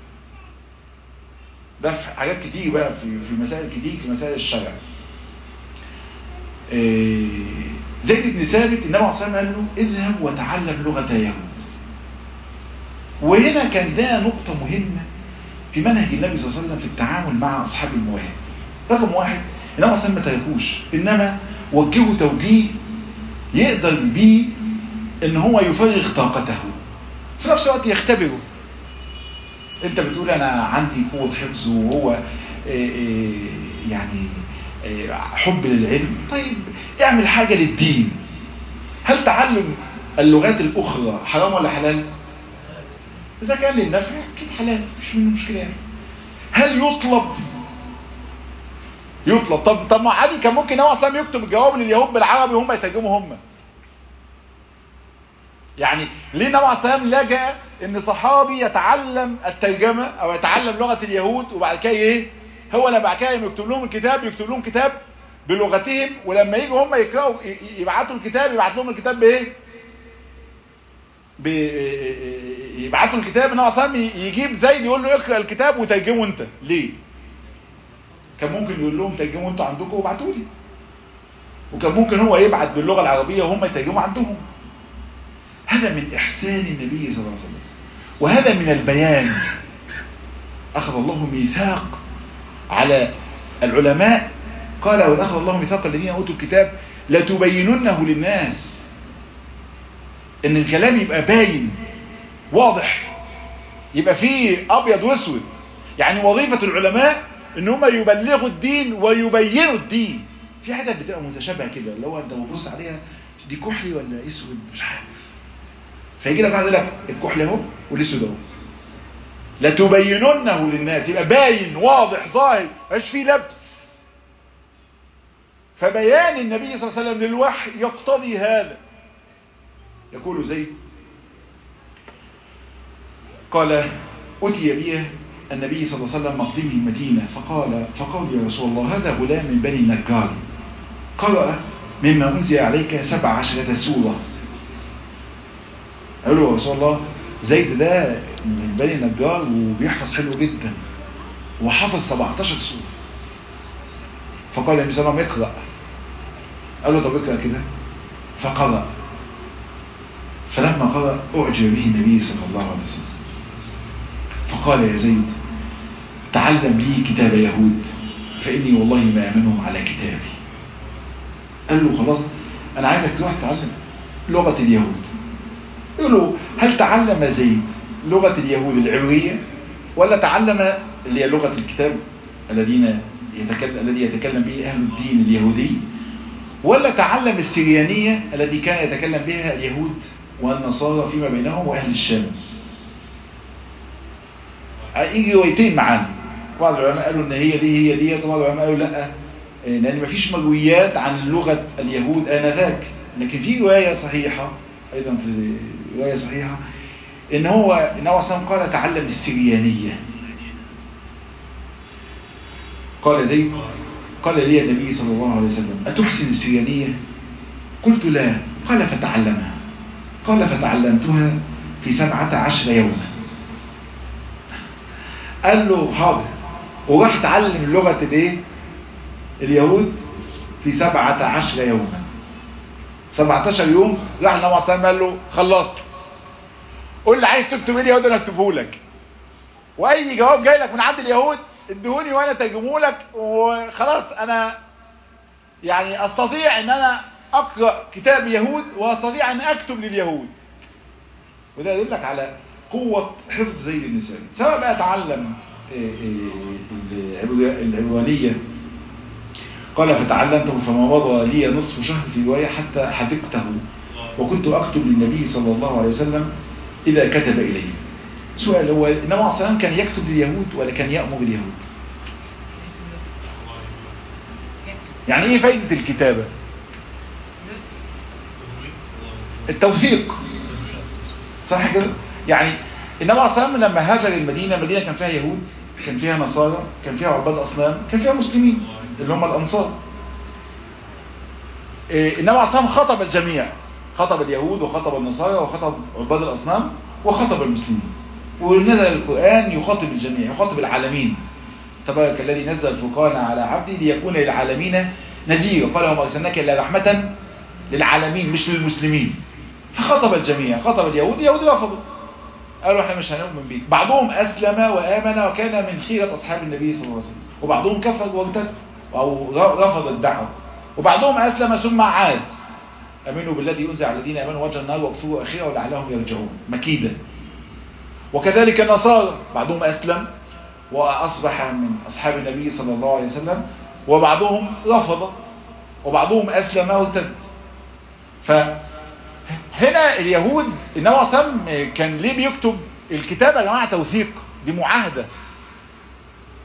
ده في حاجات كتير بقى في في مسائل كتير في مسائل الشرع إيه زيد بن ثابت النبي عليه الصلاه والسلام قال له اذهب وتعلم لغه يهود وهنا كان ده نقطه مهمه في منهج النبي صلى الله عليه وسلم في التعامل مع اصحاب المواهب رقم واحد النبي عليه ما تركوش انما وجهه توجيه يقدر بيه ان هو يفرغ طاقته في نفس الوقت يختبره انت بتقول انا عندي قوة حفظ وهو إيه إيه يعني إيه حب للعلم طيب اعمل حاجة للدين هل تعلم اللغات الاخرى حرام ولا حلال اذا كان للنفع اكيد حلال مش منه مشكلة يعني هل يطلب يطلب طب طب ما عادي كان ممكن هو اصلا يكتب الجواب لليهود بالعربي وهم يترجموا هم يعني ليه النبي عليه الصلاه والسلام لجأ ان صحابي يتعلم الترجمه او يتعلم لغه اليهود وبعد كده ايه هو لما بعد كده يكتب لهم الكتاب يكتب لهم كتاب بلغتهم ولما يجوا هم يقراوا يبعتوا الكتاب يبعت لهم الكتاب بايه يبعتوا الكتاب ان هو اصلا يجيب زيد يقول له اقرا الكتاب وترجمه انت ليه كان ممكن يقول لهم ترجموا انتوا عندكم وابعتوا لي وكان ممكن هو يبعت باللغه العربيه وهم يترجموا عندهم هذا من احسان النبي صلى الله عليه وسلم وهذا من البيان اخذ الله ميثاق على العلماء قال واخذ الله ميثاق الذين اوتوا الكتاب لتبيننه للناس ان الكلام يبقى باين واضح يبقى فيه ابيض واسود يعني وظيفة العلماء ان هم يبلغوا الدين ويبينوا الدين في حاجات بتبقى متشابهه كده اللي هو انت بتبص عليها دي كحلي ولا اسود مش عارف فيجي لك واحد يقول لك الكحل اهو والاسود اهو لتبيننه للناس يبقى باين واضح ظاهر مش فيه لبس فبيان النبي صلى الله عليه وسلم للوحي يقتضي هذا يقول زيد قال أتي بي النبي صلى الله عليه وسلم مقدمه المدينة فقال فقال يا رسول الله هذا غلام من بني النجار قرأ مما أنزل عليك سبع عشرة سورة قالوا يا رسول الله زيد ده من بني النجار وبيحفظ حلو جدا وحفظ 17 سورة فقال النبي صلى الله عليه وسلم اقرأ قال له طب اقرأ كده فقرأ فلما قرأ أعجب به النبي صلى الله عليه وسلم فقال يا زيد تعلم لي كتاب يهود فإني والله ما أمنهم على كتابي قال له خلاص أنا عايزك تروح تعلم لغة اليهود يقول له هل تعلم زيد لغة اليهود العبرية ولا تعلم اللي هي لغة الكتاب الذين يتكلم الذي يتكلم به أهل الدين اليهودي ولا تعلم السريانية التي كان يتكلم بها اليهود والنصارى فيما بينهم وأهل الشام يجي روايتين معانا بعض العلماء قالوا ان هي دي هي دي وبعض العلماء قالوا لا لان مفيش مرويات عن لغة اليهود آنذاك لكن في رواية صحيحة ايضا في رواية صحيحة ان هو ان هو صلى قال تعلم السريانية قال زيد قال لي النبي صلى الله عليه وسلم أتحسن السريانية قلت لا قال فتعلمها قال فتعلمتها في سبعة عشر يوما قال له حاضر وراح تعلم لغة الايه اليهود في سبعة عشر يوما سبعة عشر يوم راح النبي صلى الله عليه وسلم قال له خلصت قول لي عايز تكتب ايه اليهود انا اكتبه لك واي جواب جاي لك من عند اليهود ادهوني وانا ترجمه لك وخلاص انا يعني استطيع ان انا اقرا كتاب يهود واستطيع ان اكتب لليهود وده يدلك على قوة حفظ زيد بن ثابت سواء بقى اتعلم العبرانية قال فتعلمته فما مضى لي نصف شهر في رواية حتى حدقته وكنت أكتب للنبي صلى الله عليه وسلم إذا كتب إلي سؤال هو النبي عليه الصلاة كان يكتب لليهود ولا كان يأمر اليهود يعني ايه فايدة الكتابة التوثيق صح كده يعني النبي عليه الصلاه لما هاجر المدينه المدينه كان فيها يهود كان فيها نصارى كان فيها عباد اصنام كان فيها مسلمين اللي هم الانصار النبي عليه الصلاه خطب الجميع خطب اليهود وخطب النصارى وخطب عباد الاصنام وخطب المسلمين ونزل القران يخاطب الجميع يخاطب العالمين تبارك الذي نزل الفرقان على عبده ليكون للعالمين نذيرا قال وما ارسلناك الا رحمه للعالمين مش للمسلمين فخطب الجميع خطب اليهود اليهود رفضوا قالوا احنا مش هنؤمن بيك بعضهم اسلم وامن وكان من خيرة اصحاب النبي صلى الله عليه وسلم وبعضهم كفر وارتد او رفض الدعوه وبعضهم اسلم ثم عاد امنوا بالذي انزل على الذين امنوا وجه النار واكفروا اخيرا ولعلهم يرجعون مكيدا وكذلك النصارى بعضهم اسلم واصبح من اصحاب النبي صلى الله عليه وسلم وبعضهم رفض وبعضهم اسلم وارتد ف هنا اليهود النبي صلى كان ليه بيكتب الكتاب يا جماعه توثيق دي معاهده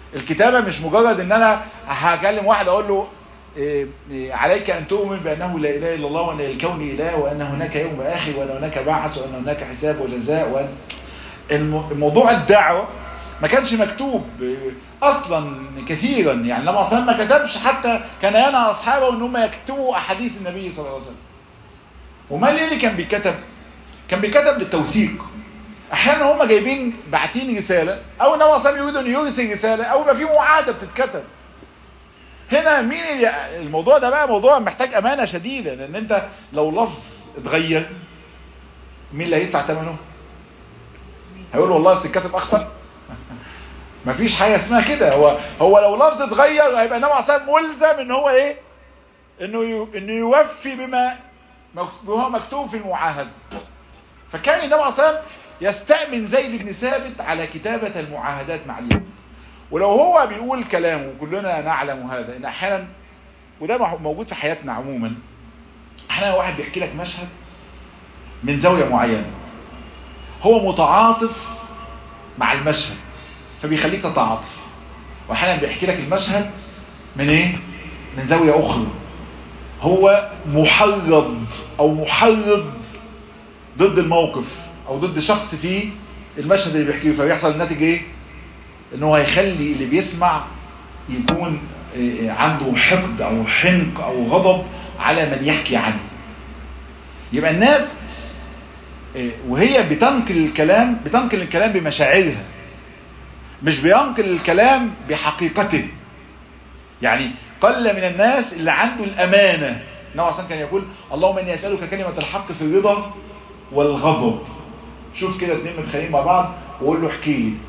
الكتابة مش مجرد ان انا هكلم واحد اقول له إيه إيه عليك ان تؤمن بانه لا اله الا الله وان الكون اله وان هناك يوم اخر وان هناك بعث وان هناك حساب وجزاء وان الموضوع الدعوة ما كانش مكتوب اصلا كثيرا يعني لما اصلا ما كتبش حتى كان ينهى اصحابه ان هم يكتبوا احاديث النبي صلى الله عليه وسلم وما اللي كان بيكتب كان بيكتب للتوثيق احيانا هم جايبين باعتين رساله او ان هو اصلا يريد ان يرسل رساله او يبقى في معاهده بتتكتب هنا مين اللي الموضوع ده بقى موضوع محتاج امانه شديده لان انت لو لفظ اتغير مين اللي هيدفع ثمنه هيقول والله اصل الكاتب اخطا مفيش حاجه اسمها كده هو هو لو لفظ اتغير هيبقى النبي عليه ملزم ان هو ايه انه انه يوفي بما هو مكتوب في المعاهده فكان النبي عليه الصلاه يستأمن زيد بن ثابت على كتابة المعاهدات مع اليهود ولو هو بيقول كلام وكلنا نعلم هذا ان احيانا وده موجود في حياتنا عموما احيانا واحد بيحكي لك مشهد من زاوية معينة هو متعاطف مع المشهد فبيخليك تتعاطف واحيانا بيحكي لك المشهد من ايه من زاوية اخرى هو محرض او محرض ضد الموقف او ضد شخص في المشهد اللي بيحكيه فبيحصل الناتج ايه ان هو هيخلي اللي بيسمع يكون عنده حقد او حنق او غضب على من يحكي عنه يبقى الناس وهي بتنقل الكلام بتنقل الكلام بمشاعرها مش بينقل الكلام بحقيقته يعني قل من الناس اللي عنده الامانه النبي اصلا كان يقول اللهم اني اسالك كلمه الحق في الرضا والغضب شوف كده اتنين متخانقين مع بعض وقول له احكي لي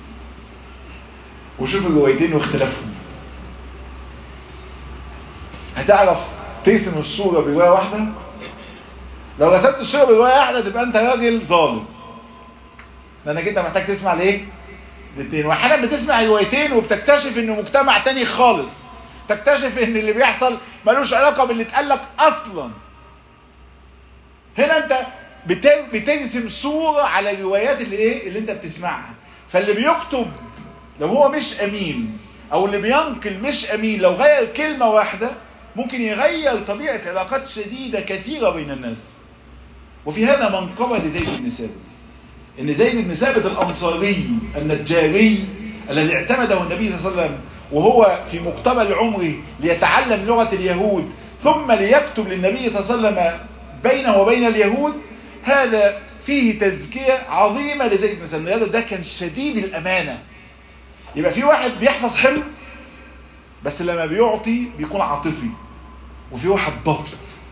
وشوف الروايتين واختلافهم هتعرف ترسم الصورة برواية واحدة لو رسمت الصورة برواية واحدة تبقى انت راجل ظالم لانك انت محتاج تسمع ليه الاثنين واحيانا بتسمع روايتين وبتكتشف انه مجتمع تاني خالص تكتشف ان اللي بيحصل ملوش علاقة باللي اتقالك اصلا هنا انت بترسم صورة على الروايات اللي ايه اللي انت بتسمعها فاللي بيكتب لو هو مش امين او اللي بينقل مش امين لو غير كلمة واحدة ممكن يغير طبيعة علاقات شديدة كثيرة بين الناس وفي هذا منقبة لزيد بن ثابت ان زيد بن ثابت الانصاري النجاري الذي اعتمده النبي صلى الله عليه وسلم وهو في مقتبل عمره ليتعلم لغة اليهود ثم ليكتب للنبي صلى الله عليه وسلم بينه وبين اليهود هذا فيه تزكية عظيمة لزيد بن ثابت هذا ده كان شديد الأمانة يبقى في واحد بيحفظ حلم بس لما بيعطي بيكون عاطفي وفي واحد ضبط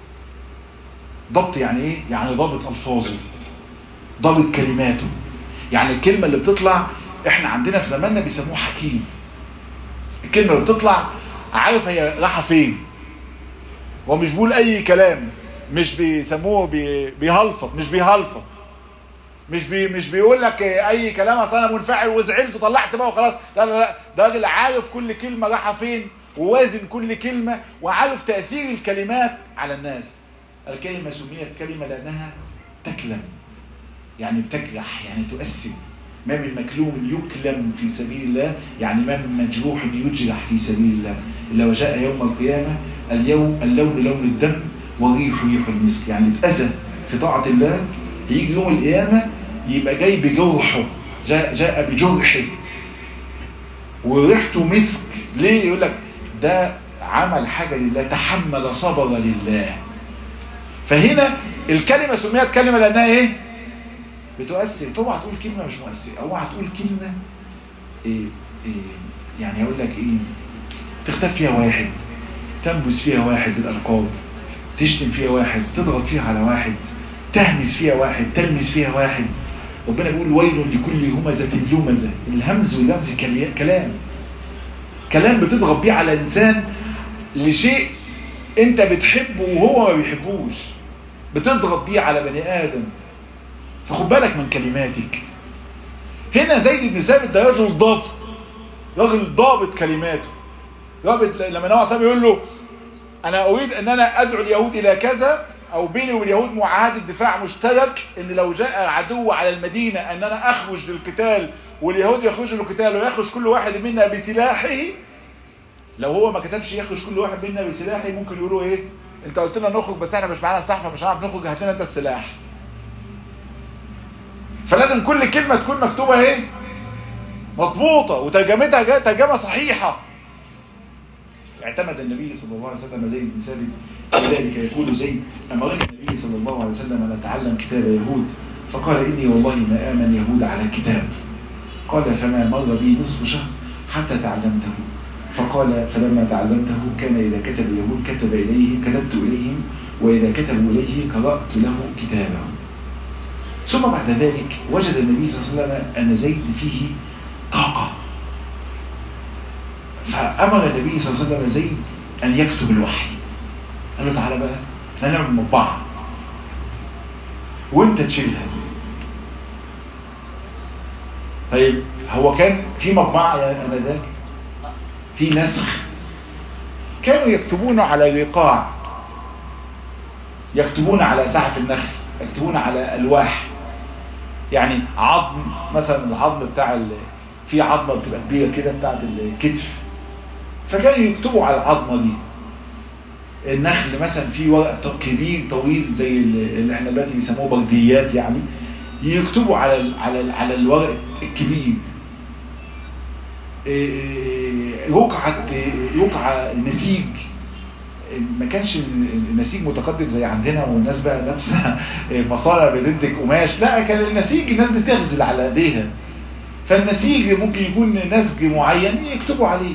ضبط يعني ايه يعني ضابط الفاظه ضابط كلماته يعني الكلمة اللي بتطلع احنا عندنا في زماننا بيسموه حكيم الكلمة اللي بتطلع عارف هي رايحه فين هو مش بيقول اي كلام مش بيسموه بي بيهلفط مش بيهلفط مش بي مش بيقول لك اي كلام اصل انا منفعل وزعلت وطلعت بقى وخلاص لا لا لا ده راجل عارف كل كلمه رايحه فين ووازن كل كلمه وعارف تاثير الكلمات على الناس الكلمه سميت كلمه لانها تكلم يعني بتجرح يعني تؤثر ما من مكلوم يكلم في سبيل الله يعني ما من مجروح يجرح في سبيل الله إلا وجاء يوم القيامة اليوم اللون لون الدم والريح ريح المسك يعني اتأذى في طاعة الله يجي يوم القيامة يبقى جاي بجرحه جاء, جاء بجرحه وريحته مسك ليه يقول لك ده عمل حاجة لله تحمل صبر لله فهنا الكلمة سميت كلمة لأنها ايه بتؤثر اوعى تقول كلمة مش مؤثرة اوعى تقول كلمة إيه إيه يعني اقول لك ايه تختف فيها واحد تنبس فيها واحد بالالقاب تشتم فيها واحد تضغط فيها على واحد تهمس فيها واحد تلمس فيها واحد ربنا بيقول ويل لكل همزة لمزة الهمز واللمز كلام كلام بتضغط بيه على انسان لشيء انت بتحبه وهو ما بيحبوش بتضغط بيه على بني ادم فخد بالك من كلماتك هنا زيد بن ثابت ده رجل ضابط راجل ضابط كلماته ضابط لما نوع صاحب يقول له انا اريد ان انا ادعو اليهود الى كذا او بيني واليهود معاهدة دفاع مشترك ان لو جاء عدو على المدينة ان انا اخرج للقتال واليهود يخرجوا للقتال ويخرج كل واحد منا بسلاحه لو هو ما كتبش يخرج كل واحد منا بسلاحه ممكن يقولوا ايه انت قلت لنا نخرج بس احنا مش معانا سلاح فمش هنعرف نخرج هات لنا انت السلاح فلازم كل كلمة تكون مكتوبة ايه مضبوطة وترجمتها جاء ترجمة صحيحة اعتمد النبي صلى الله عليه وسلم زيد بن ثابت لذلك يقول زيد أمرني النبي صلى الله عليه وسلم أن أتعلم كتاب يهود فقال إني والله ما آمن يهود على كتاب قال فما مر بي نصف شهر حتى تعلمته فقال فلما تعلمته كان إذا كتب اليهود كتب إليهم كتبت إليهم وإذا كتبوا إليه قرأت له كتابه ثم بعد ذلك وجد النبي صلى الله عليه وسلم أن زيد فيه طاقة فأمر النبي صلى الله عليه وسلم زيد أن يكتب الوحي قال له تعالى بقى احنا نعمل مطبعة وانت تشيلها طيب هو كان في مطبعة يا انذاك في نسخ كانوا يكتبون على الرقاع يكتبون على سعف النخل يكتبون على الواح يعني عظم مثلا العظم بتاع ال... في عظمه بتبقى كبيره كده بتاعت الكتف فكانوا يكتبوا على العظمه دي النخل مثلا في ورق كبير طويل زي اللي احنا دلوقتي بيسموه برديات يعني يكتبوا على ال على ال على الورق الكبير رقعة رقعة النسيج ما كانش النسيج متقدم زي عندنا والناس بقى لابسه مصانع بتدك قماش لا كان النسيج الناس بتغزل على ايديها فالنسيج ممكن يكون نسج معين يكتبوا عليه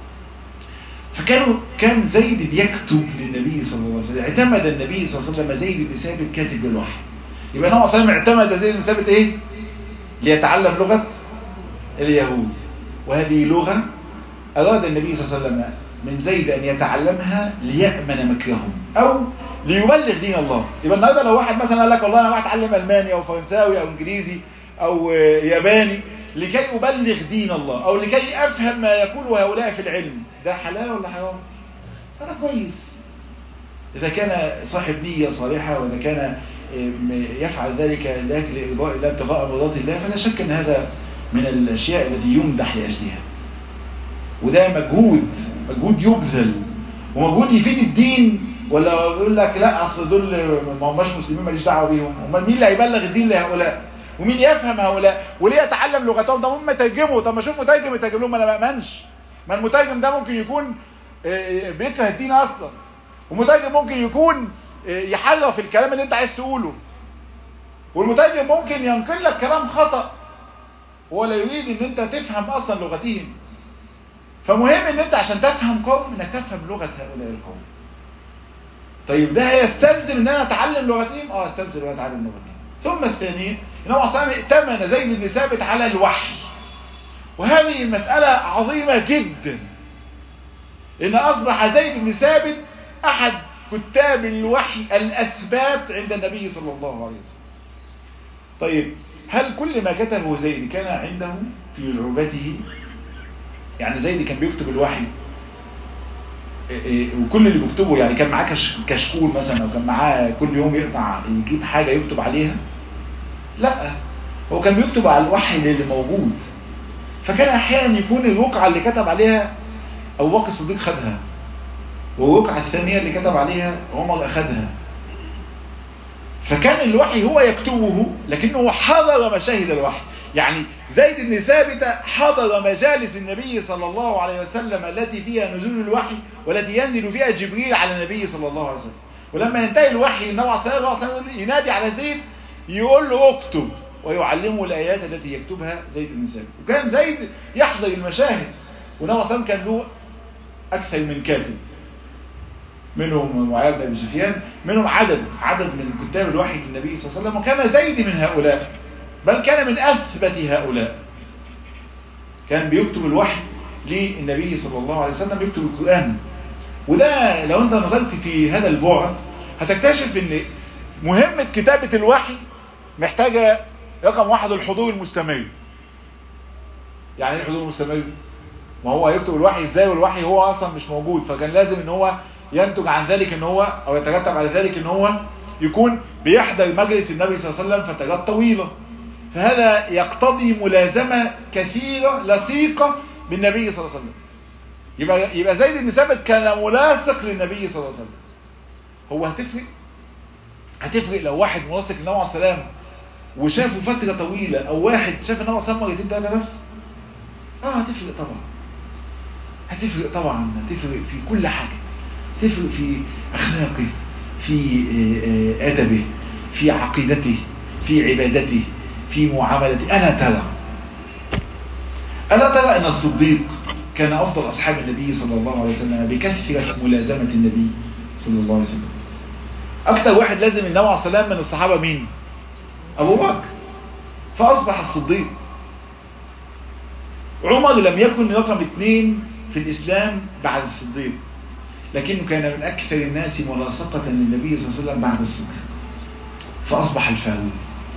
فكانوا كان زيد يكتب للنبي صلى الله عليه وسلم اعتمد النبي صلى الله عليه وسلم زيد بن ثابت كاتب للوحي يبقى النبي صلى الله عليه وسلم اعتمد زيد بن ثابت ايه ليتعلم لغه اليهود وهذه لغه اراد النبي صلى الله عليه وسلم من زيد أن يتعلمها ليأمن مكرهم أو ليبلغ دين الله يبقى النهارده لو واحد مثلا قال لك والله أنا راح أتعلم ألماني أو فرنساوي أو إنجليزي أو ياباني لكي أبلغ دين الله أو لكي أفهم ما يقوله هؤلاء في العلم ده حلال ولا حرام؟ هذا كويس إذا كان صاحب نية صالحة وإذا كان يفعل ذلك لأجل إرضاء الله ابتغاء مرضات الله فلا شك أن هذا من الأشياء التي يمدح لأجلها وده مجهود مجهود يبذل ومجهود يفيد الدين ولا يقول لك لا اصل دول ما هماش مسلمين ماليش دعوه بيهم امال مين اللي هيبلغ الدين لهؤلاء ومين يفهم هؤلاء وليه يتعلم لغتهم ده هم يترجموا طب ما اشوف مترجم يترجم لهم انا ما امنش ما المترجم ده ممكن يكون بيكره الدين اصلا ومترجم ممكن يكون يحرف الكلام اللي انت عايز تقوله والمترجم ممكن ينقل لك كلام خطأ هو لا يريد ان انت تفهم اصلا لغتهم فمهم ان انت عشان تفهم قوم انك تفهم لغة هؤلاء القوم طيب ده هيستلزم ان انا اتعلم لغتهم اه استلزم ان انا اتعلم لغتهم ثم الثاني ان هو اصلا ائتمن زيد بن ثابت على الوحي وهذه المسألة عظيمة جدا ان اصبح زيد بن ثابت احد كتاب الوحي الاثبات عند النبي صلى الله عليه وسلم طيب هل كل ما كتبه زيد كان عنده في رعبته يعني زيد كان بيكتب الوحي وكل اللي بيكتبه يعني كان معاه كشكول مثلا او كان معاه كل يوم يقطع يجيب حاجة يكتب عليها لا هو كان بيكتب على الوحي اللي موجود فكان احيانا يكون الرقعة اللي كتب عليها ابو بكر الصديق خدها والرقعة الثانية اللي كتب عليها عمر اخدها فكان الوحي هو يكتبه لكنه حضر مشاهد الوحي يعني زيد بن ثابت حضر مجالس النبي صلى الله عليه وسلم التي فيها نزول الوحي والتي ينزل فيها جبريل على النبي صلى الله عليه وسلم ولما ينتهي الوحي النبي صلى الله عليه وسلم ينادي على زيد يقول له اكتب ويعلمه الآيات التي يكتبها زيد بن ثابت وكان زيد يحضر المشاهد والنبي صلى الله عليه وسلم كان له أكثر من كاتب منهم معاذ بن ابي سفيان منهم عدد عدد من كتاب الوحي للنبي صلى الله عليه وسلم وكان زيد من هؤلاء بل كان من أثبت هؤلاء كان بيكتب الوحي للنبي صلى الله عليه وسلم بيكتب القرآن وده لو انت نظرت في هذا البعد هتكتشف ان مهمة كتابة الوحي محتاجة رقم واحد الحضور المستمر يعني ايه الحضور المستمر ما هو هيكتب الوحي ازاي والوحي هو اصلا مش موجود فكان لازم ان هو ينتج عن ذلك ان هو او يترتب على ذلك ان هو يكون بيحضر مجلس النبي صلى الله عليه وسلم فترات طويلة فهذا يقتضي ملازمة كثيرة لصيقة بالنبي صلى الله عليه وسلم يبقى, يبقى زيد بن ثابت كان ملاصق للنبي صلى الله عليه وسلم هو هتفرق هتفرق لو واحد ملاصق للنبي عليه السلام وشافه فترة طويلة او واحد شاف النبي صلى الله عليه وسلم مرتين ثلاثة بس اه هتفرق طبعا هتفرق طبعا هتفرق في كل حاجة تفرق في اخلاقه في ادبه في عقيدته في عبادته في معاملته ألا ترى ألا ترى أن الصديق كان أفضل أصحاب النبي صلى الله عليه وسلم بكثرة ملازمة النبي صلى الله عليه وسلم أكثر واحد لازم النبي عليه السلام من الصحابة مين أبو بكر فأصبح الصديق عمر لم يكن رقم اثنين في الإسلام بعد الصديق لكنه كان من أكثر الناس ملاصقة للنبي صلى الله عليه وسلم بعد الصديق فأصبح الفاروق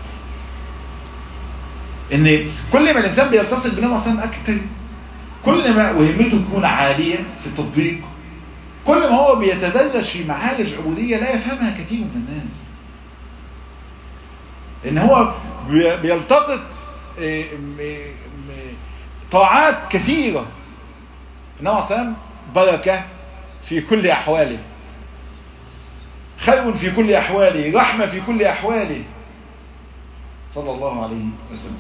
ان كل ما الانسان بيلتصق بالنبي صلى الله عليه وسلم اكتر كل ما وهمته تكون عالية في التطبيق كل ما هو بيتدرج في معارج عبودية لا يفهمها كثير من الناس ان هو بيلتقط طاعات كثيرة النبي صلى الله عليه وسلم بركة في كل احواله خير في كل احواله رحمة في كل احواله صلى الله عليه وسلم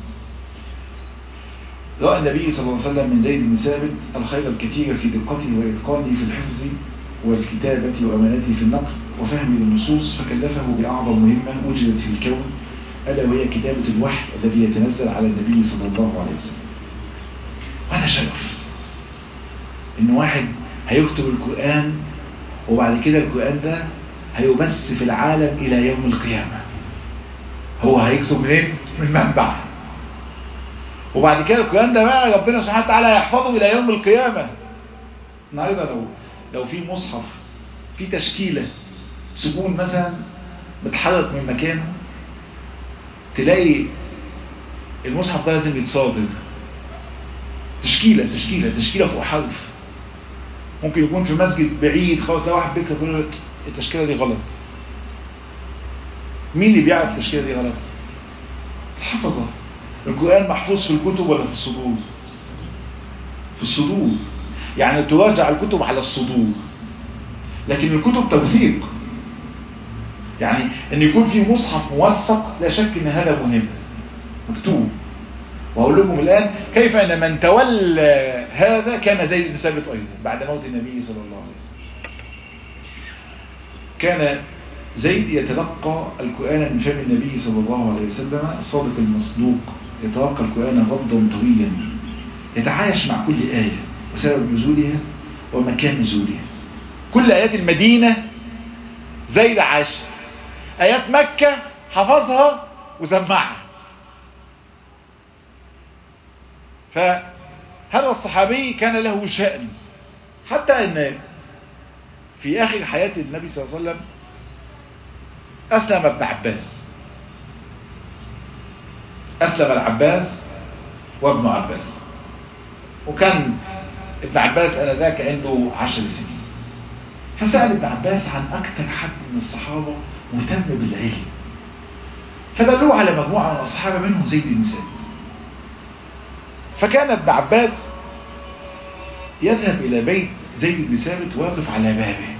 رأى النبي صلى الله عليه وسلم من زيد بن ثابت الخير الكثير في دقته وإتقانه في الحفظ والكتابة وأمانته في النقل وفهم للنصوص فكلفه بأعظم مهمة وجدت في الكون ألا وهي كتابة الوحي الذي يتنزل على النبي صلى الله عليه وسلم وهذا شرف إن واحد هيكتب القرآن وبعد كده القرآن ده هيبث في العالم إلى يوم القيامة هو هيكتب منين؟ من منبع وبعد كده القرآن ده بقى ربنا سبحانه وتعالى يحفظه إلى يوم القيامة النهارده لو لو في مصحف في تشكيلة سكون مثلا متحرك من مكانه تلاقي المصحف ده لازم يتصادر تشكيلة تشكيلة تشكيلة فوق حرف ممكن يكون في مسجد بعيد خالص لو واحد بيكتب يقول التشكيلة دي غلط مين اللي بيعرف التشكيلة دي غلط الحفظة القرآن محفوظ في الكتب ولا في الصدور في الصدور يعني تراجع الكتب على الصدور لكن الكتب توثيق يعني ان يكون في مصحف موثق لا شك ان هذا مهم مكتوب واقول لكم الان كيف ان من تولى هذا كان زيد بن ثابت ايضا بعد موت النبي صلى الله عليه وسلم كان زيد يتلقى القرآن من فم النبي صلى الله عليه وسلم الصادق المصدوق يتلقى القرآن غضا طريا يتعايش مع كل آية وسبب نزولها ومكان نزولها كل آيات المدينة زيد عاش آيات مكة حفظها وسمعها فهذا الصحابي كان له شأن حتى أن في آخر حياة النبي صلى الله عليه وسلم أسلم ابن عباس أسلم العباس وابن عباس وكان ابن عباس أنذاك عنده عشر سنين فسأل ابن عباس عن أكثر حد من الصحابة مهتم بالعلم فدلوه على مجموعة من الصحابة منهم زيد بن ثابت فكان ابن عباس يذهب إلى بيت زيد بن ثابت واقف على بابه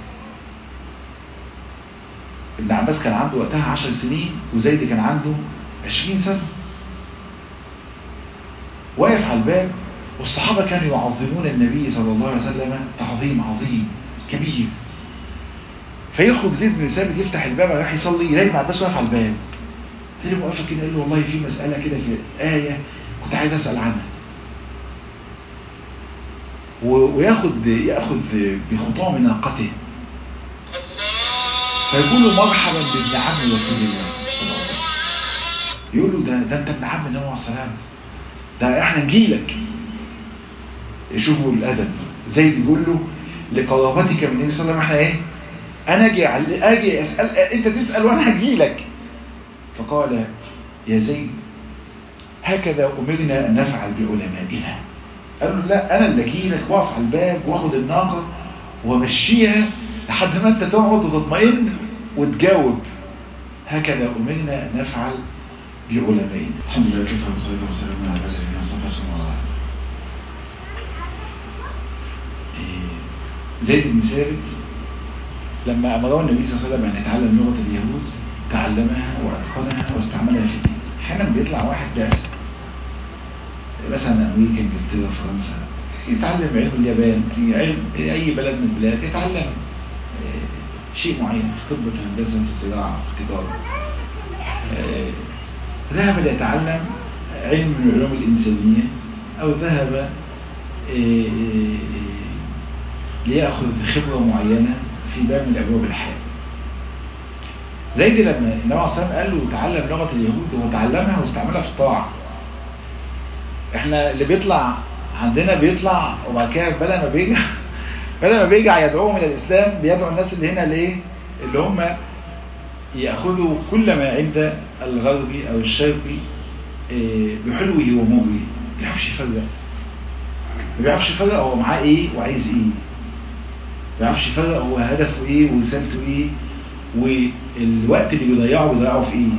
ابن عباس كان عنده وقتها عشر سنين وزيد كان عنده عشرين سنة واقف على الباب والصحابة كانوا يعظمون النبي صلى الله عليه وسلم تعظيم عظيم كبير فيخرج زيد بن ثابت يفتح الباب ويروح يصلي يلاقي ابن عباس واقف على الباب تلاقي واقف كده قال له والله في مسألة كده في آية كنت عايز أسأل عنها وياخد ياخذ بخطام ناقته فيقول له مرحبا بابن عم رسول الله صلى الله عليه وسلم يقول له ده, ده انت ابن عم النبي عليه السلام ده احنا نجيلك يشوفوا الادب زيد يقول له لقرابتك من النبي صلى الله عليه وسلم احنا ايه انا اجي اجي اسال انت تسال وانا هجيلك فقال يا زيد هكذا امرنا ان نفعل بعلمائنا قال له لا انا اللي اجيلك واقف على الباب واخد الناقه وامشيها لحد ما انت تقعد وتطمئن وتجاوب هكذا امرنا ان نفعل بعلمائنا الحمد لله كيف والصلاة والسلام على الذين اصطفى صلى الله عليه وسلم زيد بن ثابت لما أمره النبي صلى الله عليه وسلم أن يتعلم لغة اليهود تعلمها وأتقنها واستعملها في الدين أحيانا بيطلع واحد بعثة مثلا أمريكا إنجلترا فرنسا يتعلم علم اليابان علم أي بلد من البلاد يتعلم شيء معين في طب في هندسة في الزراعة في التجارة ذهب ليتعلم علم من العلوم الإنسانية أو ذهب ليأخذ خبرة معينة في باب من أبواب الحياة زي دي لما النبي عليه الصلاة قال له تعلم لغة اليهود هو تعلمها واستعملها في الطاعة احنا اللي بيطلع عندنا بيطلع وبعد كده بدل ما بيرجع بدل ما بيرجع يدعوهم الى الاسلام بيدعو الناس اللي هنا ليه اللي هم ياخذوا كل ما عند الغربي او الشرقي بحلوه ومره ما بيعرفش يفرق ما بيعرفش يفرق هو معاه ايه وعايز ايه ما بيعرفش يفرق هو هدفه ايه ورسالته ايه والوقت اللي بيضيعه بيضيعه في ايه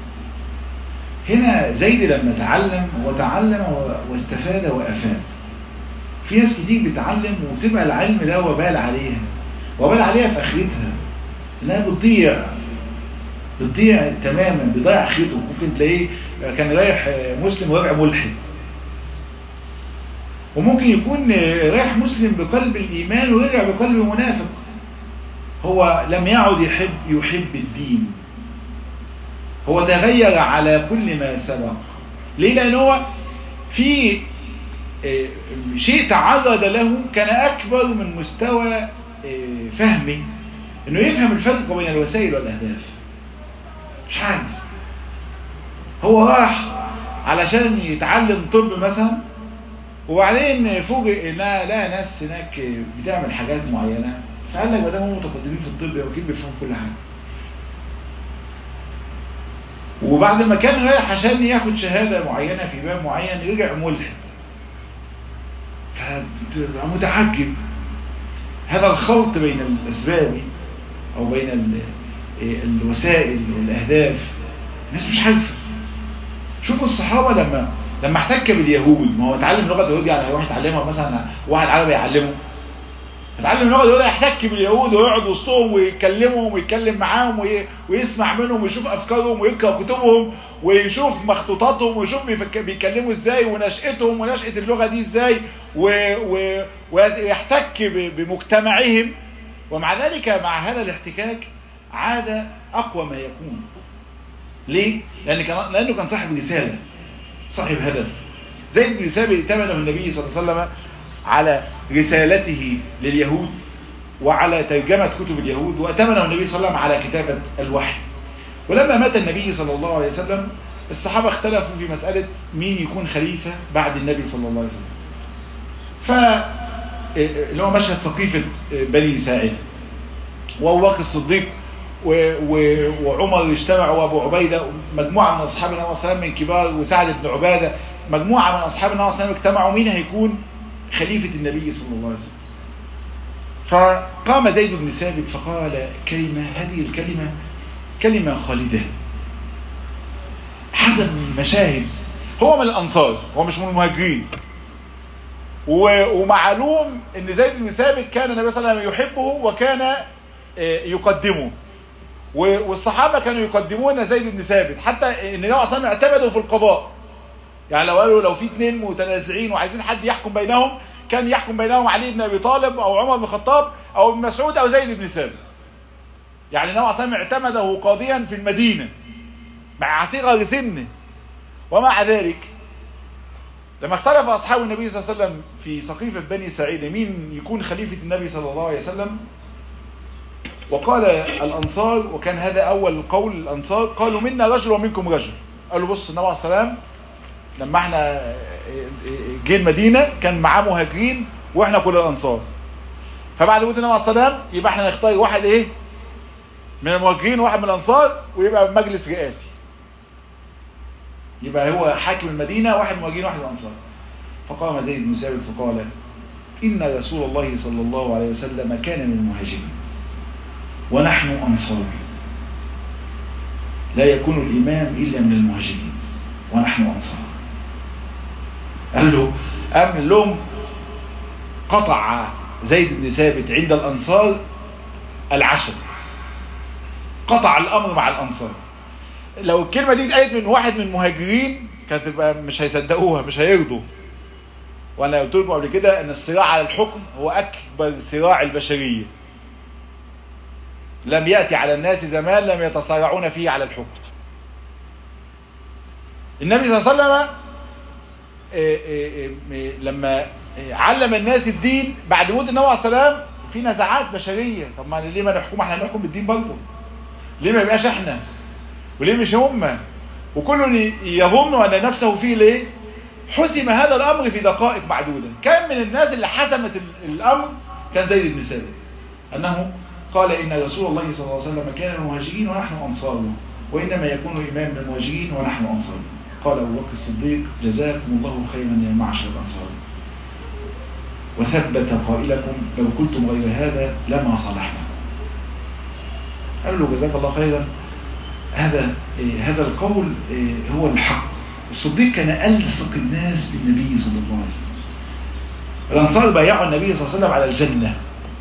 هنا زيد لما تعلم وتعلم واستفاد وافاد في ناس كتير بتعلم وبتبقى العلم ده وبال عليها وبال عليها في اخرتها انها بتضيع بتضيع تماما بيضيع اخرته ممكن تلاقيه كان رايح مسلم ورجع ملحد وممكن يكون رايح مسلم بقلب الايمان ورجع بقلب منافق هو لم يعد يحب يحب الدين هو تغير على كل ما سبق ليه لان هو في شيء تعرض له كان اكبر من مستوى فهمه انه يفهم الفرق بين الوسائل والاهداف مش عارف هو راح علشان يتعلم طب مثلا وبعدين فوجئ انها لا ناس هناك بتعمل حاجات معينه فقال لك ما دام هم متقدمين في الطب يبقى اكيد بيفهموا كل حاجه وبعد ما كان رايح عشان ياخد شهادة معينة في باب معين رجع ملحد فمتعجب هذا الخلط بين الأسباب أو بين الوسائل والأهداف الناس مش عارفة شوفوا الصحابة لما لما احتك باليهود ما هو اتعلم لغة اليهود يعني يروح يتعلمها مثلا واحد عربي يعلمه اتعلم لغه اليهود يحتك باليهود ويقعد وسطهم ويكلمهم ويتكلم معاهم ويسمع منهم ويشوف افكارهم ويقرا كتبهم ويشوف مخطوطاتهم ويشوف بيتكلموا ازاي ونشأتهم ونشأة اللغه دي ازاي ويحتك بمجتمعهم ومع ذلك مع هذا الاحتكاك عاد اقوى ما يكون ليه؟ لأن كان لأنه كان صاحب رسالة صاحب هدف زيد بن ثابت ائتمنه النبي صلى الله عليه وسلم على رسالته لليهود وعلى ترجمة كتب اليهود وأتمنه النبي صلى الله عليه وسلم على كتابة الوحي ولما مات النبي صلى الله عليه وسلم الصحابة اختلفوا في مسألة مين يكون خليفة بعد النبي صلى الله عليه وسلم ف اللي هو مشهد سقيفة بني ساعدة وأبو بكر الصديق و... و... وعمر اجتمعوا وابو عبيدة مجموعة من أصحاب النبي صلى الله عليه وسلم من كبار وسعد بن عبادة مجموعة من أصحاب النبي صلى الله عليه وسلم اجتمعوا مين هيكون خليفة النبي صلى الله عليه وسلم فقام زيد بن ثابت فقال كلمة هذه الكلمة كلمة خالدة حسب المشاهد هو من الأنصار هو مش من المهاجرين ومعلوم ان زيد بن ثابت كان النبي صلى الله عليه وسلم يحبه وكان يقدمه والصحابة كانوا يقدمون زيد بن ثابت حتى ان النبي صلى الله عليه وسلم اعتمدوا في القضاء يعني لو قالوا لو في اثنين متنازعين وعايزين حد يحكم بينهم كان يحكم بينهم علي بن ابي طالب او عمر بن الخطاب او ابن مسعود او زيد بن ثابت يعني النبي صلى الله عليه وسلم اعتمده قاضيا في المدينة مع صغر سنه ومع ذلك لما اختلف اصحاب النبي صلى الله عليه وسلم في سقيفة بني سعيد مين يكون خليفة النبي صلى الله عليه وسلم وقال الانصار وكان هذا اول قول الانصار قالوا منا رجل ومنكم رجل قالوا بص النبي عليه السلام لما احنا جه المدينة كان معاه مهاجرين واحنا كل الانصار فبعد موت النبي عليه السلام يبقى احنا نختار واحد ايه من المهاجرين وواحد من الانصار ويبقى مجلس رئاسي يبقى هو حاكم المدينة واحد مهاجرين واحد من الانصار فقام زيد بن ثابت فقال إن رسول الله صلى الله عليه وسلم كان من المهاجرين ونحن أنصار لا يكون الإمام إلا من المهاجرين ونحن أنصار قال له قال لهم قطع زيد بن ثابت عند الأنصار العشر قطع الأمر مع الأنصار لو الكلمة دي اتقالت من واحد من المهاجرين كانت تبقى مش هيصدقوها مش هيرضوا وانا قلت لكم قبل كده ان الصراع على الحكم هو اكبر صراع البشرية لم يأتي على الناس زمان لم يتصارعون فيه على الحكم النبي صلى الله عليه وسلم إيه إيه إيه لما علم الناس الدين بعد موت النبي عليه السلام في نزعات بشرية طب ما ليه ما نحكم احنا نحكم بالدين برضه ليه ما يبقاش احنا وليه مش هم وكل يظن ان نفسه فيه ليه حسم هذا الامر في دقائق معدودة كان من الناس اللي حسمت الامر كان زيد بن ثابت انه قال ان رسول الله صلى الله عليه وسلم كان المهاجرين ونحن انصاره وانما يكون امام من المهاجرين ونحن انصاره قال ابو بكر الصديق جزاكم الله خيرا يا معشر الانصار وثبت قائلكم لو قلتم غير هذا لما صلحنا قال له جزاك الله خيرا هذا إيه هذا القول إيه هو الحق الصديق كان ألصق الناس بالنبي صلى الله عليه وسلم الأنصار بايعوا النبي صلى الله عليه وسلم على الجنة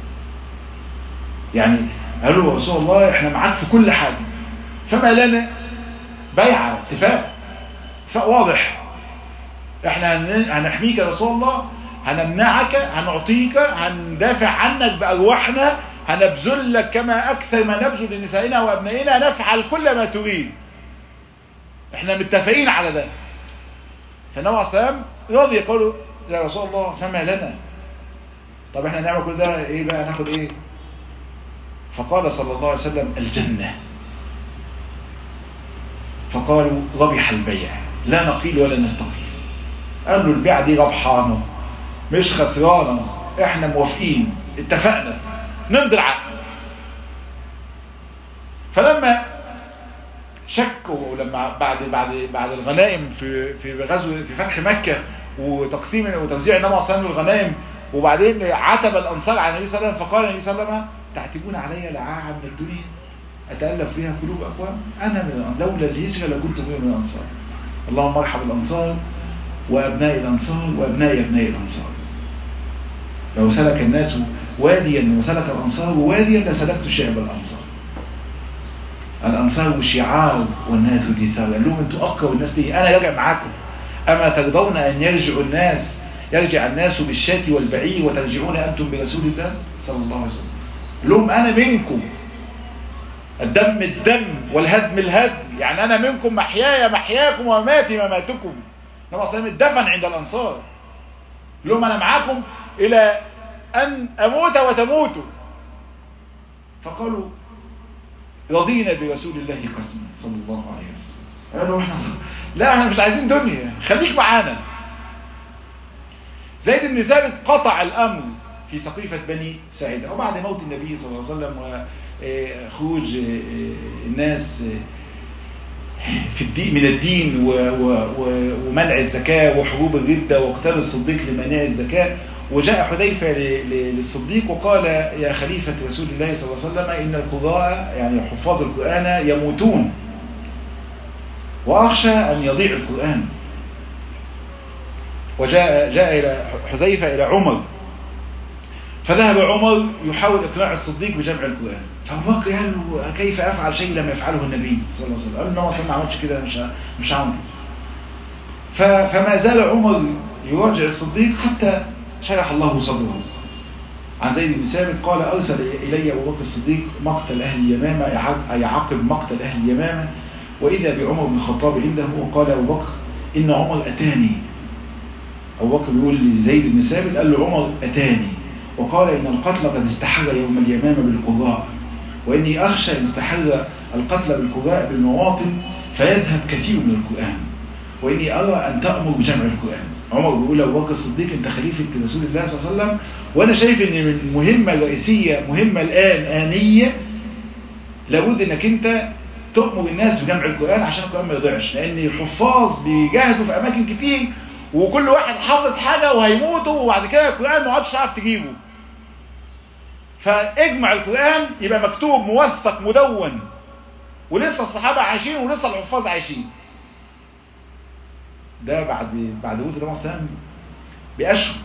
يعني قالوا يا رسول الله احنا معاك في كل حاجة فما لنا بيعة اتفاق اتفاق واضح احنا هنحميك يا رسول الله هنمنعك هنعطيك هندافع عنك بأرواحنا هنبذل لك كما أكثر ما نبذل لنسائنا وأبنائنا نفعل كل ما تريد احنا متفقين على ده فالنبي عليه السلام راضي يقولوا يا رسول الله فما لنا طب احنا نعمل كل ده ايه بقى ناخد ايه فقال صلى الله عليه وسلم الجنة فقالوا ربح البيع لا نقيل ولا نستقيل قالوا البيع دي ربحانه مش خسرانه احنا موافقين اتفقنا نمضي العقد فلما شكوا لما بعد بعد بعد الغنائم في في غزو في فتح مكة وتقسيم وتوزيع النبي صلى الله عليه وسلم الغنائم وبعدين عتب الانصار على النبي صلى الله عليه وسلم فقال النبي صلى الله عليه وسلم تعتبون علي لعاعة من الدنيا اتالف فيها قلوب اقوام انا من لولا الهجره لكنت من الانصار اللهم ارحم الانصار وابناء الانصار وابناء ابناء الانصار لو سلك الناس واديا وسلك الانصار واديا لسلكت شعب الانصار الانصار شعار والناس دثار قال لهم انتوا اقوى الناس ليه انا راجع معاكم اما ترضون ان يرجع الناس يرجع الناس بالشاة والبعير وترجعون انتم برسول الله صلى الله عليه وسلم لهم انا منكم الدم الدم والهدم الهدم يعني انا منكم محياي محياكم ومماتي مماتكم النبي صلى الله الدفن عند الانصار لهم انا معاكم الى ان اموت وتموتوا فقالوا رضينا برسول الله قسما صلى الله عليه وسلم قالوا احنا لا احنا مش عايزين دنيا خليك معانا زيد بن ثابت قطع الامر في سقيفة بني ساعدة وبعد موت النبي صلى الله عليه وسلم وخروج الناس في الدين من الدين ومنع الزكاة وحروب الردة وقتال الصديق لمنع الزكاة وجاء حذيفة للصديق وقال يا خليفة رسول الله صلى الله عليه وسلم إن القضاء يعني حفاظ القرآن يموتون وأخشى أن يضيع القرآن وجاء جاء إلى حذيفة إلى عمر فذهب عمر يحاول إقناع الصديق بجمع القرآن فأبو بكر قال له كيف أفعل شيء لم يفعله النبي صلى الله عليه وسلم قال له ما ما عملش كده مش مش عمل فما زال عمر يراجع الصديق حتى شرح الله صدره عن زيد بن ثابت قال أرسل إلي أبو بكر الصديق مقتل أهل اليمامة يعقب مقتل أهل اليمامة وإذا بعمر بن الخطاب عنده وقال أبو بكر إن عمر أتاني أبو بكر بيقول لزيد بن ثابت قال له عمر أتاني وقال إن القتل قد استحر يوم اليمامة بالقراء وإني أخشى إن استحر القتل بالقراء بالمواطن فيذهب كثير من القرآن وإني أرى أن تأمر بجمع القرآن عمر بيقول أبو بكر الصديق أنت خليفة رسول الله صلى الله عليه وسلم وأنا شايف إن من المهمة الرئيسية مهمة الآن آنية لابد إنك أنت تأمر الناس بجمع القرآن عشان القرآن ما يضيعش لأن الحفاظ بيجاهدوا في أماكن كتير وكل واحد حافظ حاجة وهيموتوا وبعد كده القرآن ما عادش تعرف تجيبه فاجمع القرآن يبقى مكتوب موثق مدون ولسه الصحابة عايشين ولسه الحفاظ عايشين ده بعد بعد وجود النبي صلى الله عليه وسلم بأشهر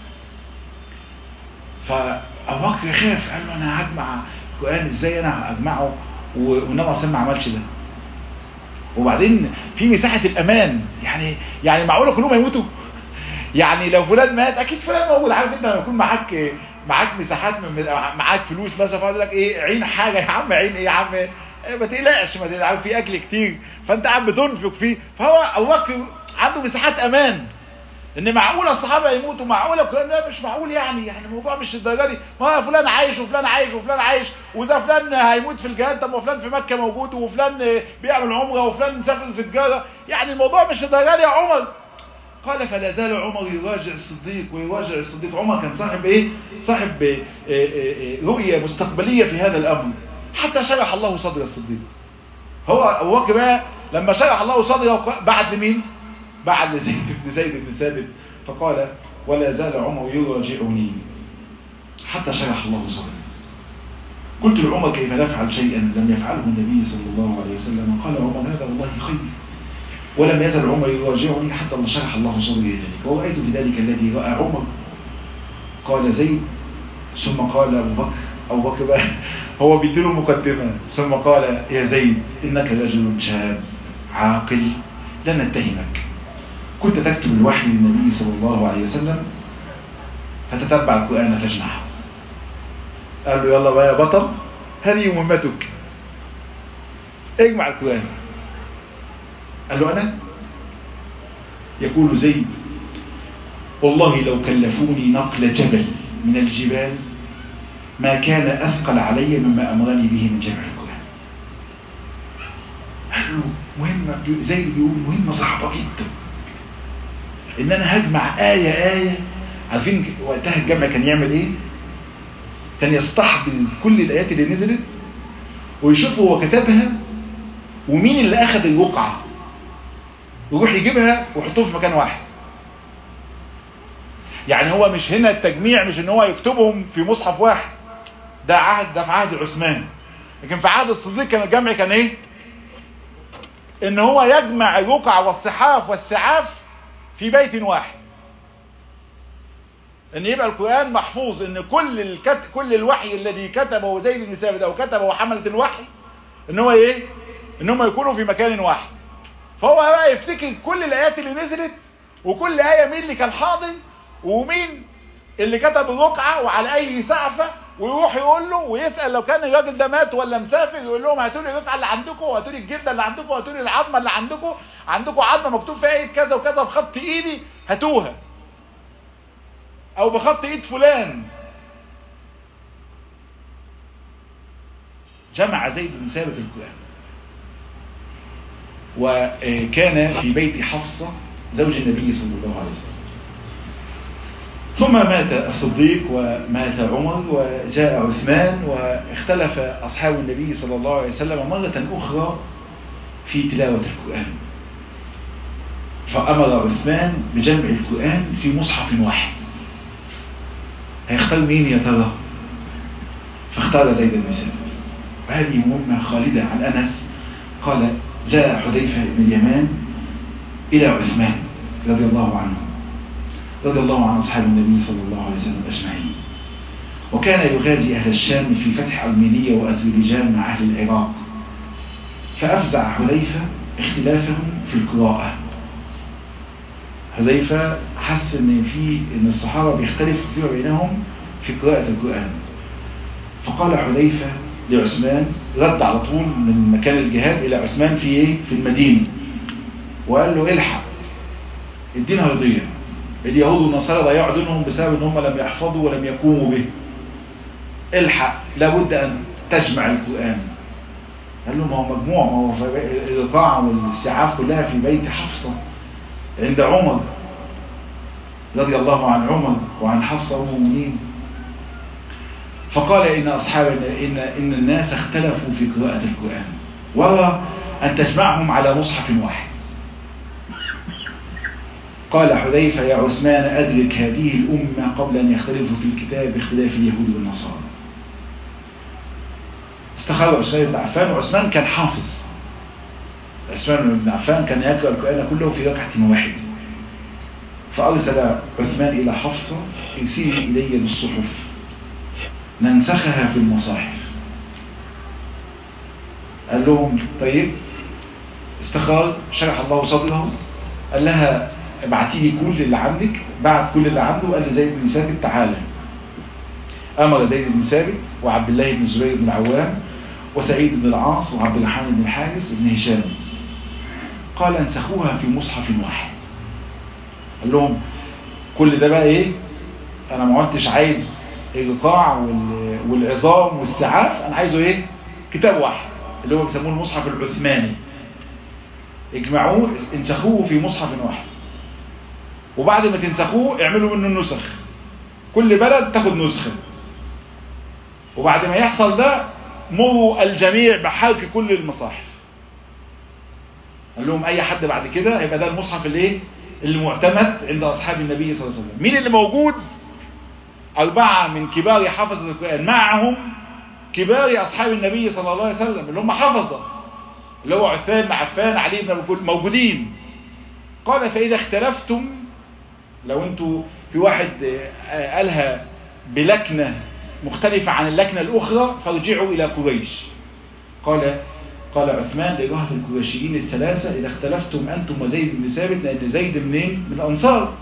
فأبو بكر خاف قال له أنا هجمع القرآن إزاي أنا هجمعه والنبي صلى الله عليه وسلم ما عملش ده وبعدين في مساحة الأمان يعني يعني معقولة كلهم هيموتوا يعني لو فلان مات أكيد فلان موجود عارف أنت لما يكون معاك معاك مساحات من معاك فلوس مثلا فقال لك إيه عين حاجة يا عم عين إيه يا عم ما تقلقش ما تقلقش في أكل كتير فأنت قاعد بتنفق فيه فهو أبو بكر عنده مساحات أمان ان معقولة الصحابة يموتوا معقولة الكلام ده مش معقول يعني يعني الموضوع مش الدرجة دي ما فلان عايش وفلان عايش وفلان عايش وده فلان هيموت في الجهاد طب وفلان في مكة موجود وفلان بيعمل عمرة وفلان مسافر في تجارة يعني الموضوع مش الدرجة دي يا عمر قال فلا زال عمر يراجع الصديق ويراجع الصديق عمر كان صاحب ايه صاحب إيه إيه رؤية مستقبلية في هذا الامر حتى شرح الله صدر الصديق هو ابو بكر بقى لما شرح الله صدره بعت لمين بعد زيد بن زيد بن ثابت فقال ولا زال عمر يراجعني حتى شرح الله صدري قلت لعمر كيف نفعل شيئا لم يفعله النبي صلى الله عليه وسلم قال عمر هذا والله خير ولم يزل عمر يراجعني حتى ما شرح الله صدري ذلك ورأيت بذلك الذي رأى عمر قال زيد ثم قال أبو بكر أبو بكر بقى هو بيديله مقدمة ثم قال يا زيد إنك رجل شاب عاقل لن نتهمك كنت تكتب الوحي للنبي صلى الله عليه وسلم فتتبع القرآن فاجمعه قال له يلا بقى يا بطل هذه مهمتك اجمع القرآن قال له أنا يقول زيد والله لو كلفوني نقل جبل من الجبال ما كان أثقل علي مما أمرني به من جمع القرآن قال له مهمة زيد بيقول مهمة صعبة جدا ان انا هجمع آية آية عارفين وقتها الجمع كان يعمل ايه كان يستحضر كل الآيات اللي نزلت ويشوف هو كتبها ومين اللي اخذ الوقعة ويروح يجيبها ويحطوه في مكان واحد يعني هو مش هنا التجميع مش ان هو يكتبهم في مصحف واحد ده عهد ده في عهد عثمان لكن في عهد الصديق كان الجمع كان ايه ان هو يجمع الوقع والصحاف والسعاف في بيت واحد ان يبقى القرآن محفوظ ان كل الكت... كل الوحي الذي كتبه زيد بن ثابت او كتبه حملة الوحي ان هو ايه ان هم يكونوا في مكان واحد فهو بقى يفتكر كل الايات اللي نزلت وكل آية مين اللي كان حاضر ومين اللي كتب الرقعة وعلى اي سعفة ويروح يقول له ويسأل لو كان الراجل ده مات ولا مسافر يقول لهم هاتوا لي الرقعة اللي عندكم وهاتوا لي الجلدة اللي عندكم وهاتوا لي العظمة اللي عندكم عندكم عظمة مكتوب فيها ايد كذا وكذا بخط ايدي هاتوها او بخط ايد فلان جمع زيد بن ثابت القرآن وكان في بيت حفصة زوج النبي صلى الله عليه وسلم ثم مات الصديق ومات عمر وجاء عثمان واختلف أصحاب النبي صلى الله عليه وسلم مرة أخرى في تلاوة القرآن فأمر عثمان بجمع القرآن في مصحف واحد هيختار مين يا ترى فاختار زيد بن ثابت وهذه مهمة خالدة عن أنس قال جاء حذيفة بن اليمان إلى عثمان رضي الله عنه رضي الله عن أصحاب النبي صلى الله عليه وسلم أجمعين وكان يغازي أهل الشام في فتح أرمينيا وأذربيجان مع أهل العراق فأفزع حذيفة اختلافهم في القراءة حذيفة حس ان في ان الصحابة بيختلفوا فيما بينهم في قراءة القرآن فقال حذيفة لعثمان رد على طول من مكان الجهاد الى عثمان في ايه في المدينة وقال له الحق الدين هيضيع اليهود والنصارى ضيعوا دينهم بسبب ان هم لم يحفظوا ولم يقوموا به الحق لابد ان تجمع القرآن قال له ما هو مجموع ما هو الإيقاع والسعاف كلها في بيت حفصة عند عمر رضي الله عن عمر وعن حفصة أم المؤمنين فقال إن أصحاب إن, إن الناس اختلفوا في قراءة القرآن ورى أن تجمعهم على مصحف واحد قال حذيفة يا عثمان أدرك هذه الأمة قبل أن يختلفوا في الكتاب باختلاف اليهود والنصارى استخار عثمان بن عفان وعثمان كان حافظ عثمان بن عفان كان يقرأ القرآن كله في ركعة واحدة فأرسل عثمان إلى حفصة ارسلي إلي بالصحف ننسخها في المصاحف قال لهم طيب استخار شرح الله صدره قال لها ابعتي لي كل اللي عندك بعت كل اللي عنده قال لزيد بن ثابت تعالى أمر زيد بن ثابت وعبد الله بن الزبير بن العوام وسعيد بن العاص وعبد الرحمن بن الحارث بن هشام قال انسخوها في مصحف واحد قال لهم كل ده بقى ايه انا ما عدتش عايز القاع والعظام والسعاف انا عايزه ايه كتاب واحد اللي هو بيسموه المصحف العثماني اجمعوه انسخوه في مصحف واحد وبعد ما تنسخوه اعملوا منه النسخ كل بلد تاخد نسخة وبعد ما يحصل ده مروا الجميع بحرق كل المصاحف قال لهم اي حد بعد كده هيبقى ده المصحف الايه المعتمد عند اصحاب النبي صلى الله عليه وسلم مين اللي موجود اربعة من كبار حفظة القرآن معهم كبار اصحاب النبي صلى الله عليه وسلم اللي هم حفظة اللي هو عثمان بن عفان علي بن ابي موجودين قال فاذا اختلفتم لو انتوا في واحد قالها بلكنة مختلفة عن اللكنة الأخرى فارجعوا إلى قريش قال قال عثمان لرهط القريشيين الثلاثة إذا اختلفتم أنتم وزيد بن ثابت لأن زيد منين من الأنصار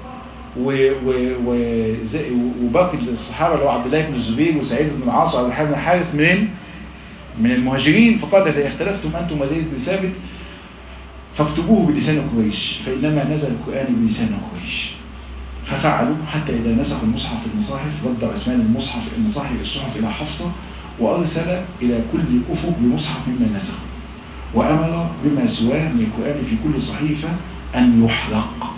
وباقي الصحابة اللي هو عبد الله بن الزبير وسعيد بن العاص وعبد الرحمن بن الحارث منين من المهاجرين فقال إذا اختلفتم أنتم وزيد بن ثابت فاكتبوه بلسان قريش فإنما نزل القرآن بلسان قريش ففعلوا حتى إذا نسخوا المصحف في المصاحف رد عثمان المصحف المصاحف الصحف إلى حفصة وأرسل إلى كل أفق بمصحف مما نسخ وأمر بما سواه من القرآن في كل صحيفة أن يحرق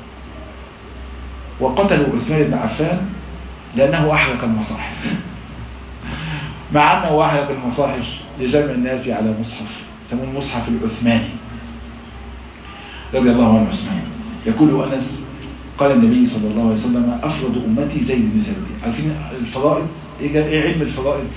وقتلوا عثمان بن عفان لأنه أحرق المصاحف مع أنه أحرق المصاحف لجمع الناس على مصحف يسموه المصحف العثماني رضي الله عنه اسمعين يقول أنس قال النبي صلى الله عليه وسلم أفرض أمتي زيد بن ثابت عارفين الفرائض إيه علم الفرائض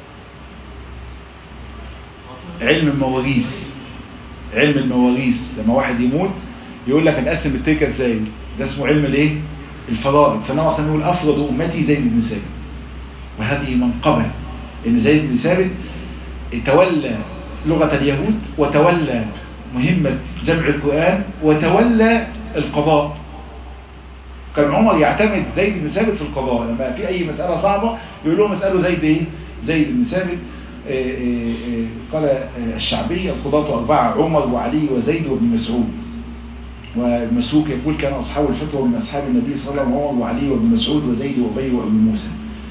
علم المواريث علم المواريث لما واحد يموت يقول لك نقسم التركه ازاي ده اسمه علم الايه الفرائض فانا اصلا نقول افرض امتي زيد بن ثابت وهذه منقبه ان زيد بن ثابت تولى لغه اليهود وتولى مهمه جمع القران وتولى القضاء كان عمر يعتمد زيد بن ثابت في القضاء لما في اي مساله صعبه يقول لهم اسالوا زيد ايه زيد بن ثابت قال الشعبي القضاة أربعة عمر وعلي وزيد وابن مسعود والمسروق يقول كان أصحاب الفتوى من أصحاب النبي صلى الله عليه وسلم عمر وعلي وابن مسعود وزيد وأبي وابن موسى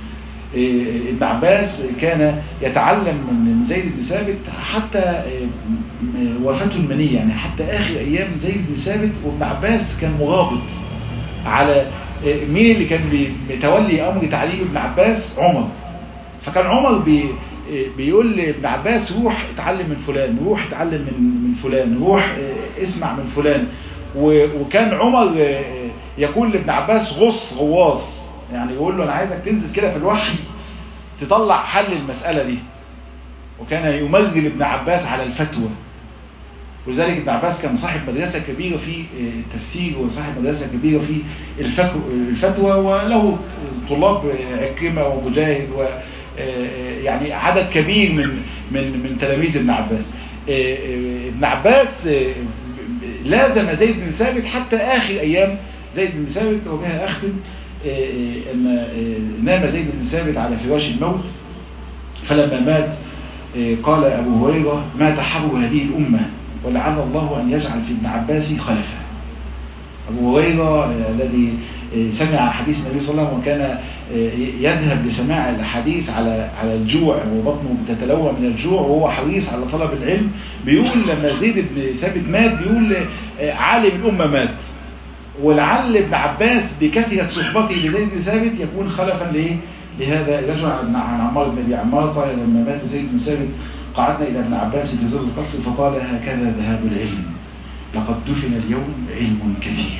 ابن عباس كان يتعلم من زيد بن ثابت حتى وفاته المنية يعني حتى آخر أيام زيد بن ثابت وابن عباس كان مغابط على مين اللي كان بيتولي أمر تعليم ابن عباس عمر فكان عمر بي بيقول لابن عباس روح اتعلم من فلان روح اتعلم من من فلان روح اسمع من فلان وكان عمر يقول لابن عباس غص غواص يعني يقول له انا عايزك تنزل كده في الوحي تطلع حل المسألة دي وكان يمجل ابن عباس على الفتوى ولذلك ابن عباس كان صاحب مدرسة كبيرة في التفسير وصاحب مدرسة كبيرة في الفتوى وله طلاب عكرمة ومجاهد و يعني عدد كبير من من من تلاميذ ابن عباس ابن عباس لازم زيد بن ثابت حتى آخر أيام زيد بن ثابت وبها أختم أن نام زيد بن ثابت على فراش الموت فلما مات قال أبو هريرة مات حبر هذه الأمة ولعل الله أن يجعل في ابن عباس خلفه أبو هريرة الذي سمع حديث النبي صلى الله عليه وسلم وكان يذهب لسماع الحديث على على الجوع وبطنه بتتلوى من الجوع وهو حريص على طلب العلم بيقول لما زيد بن ثابت مات بيقول عالم الأمة مات ولعل ابن عباس بكثرة صحبته لزيد بن ثابت يكون خلفا لايه لهذا الرجل عن عمار بن ابي عمار قال لما مات زيد بن ثابت قعدنا الى ابن عباس في ظل القصر فقال هكذا ذهاب العلم لقد دفن اليوم علم كثير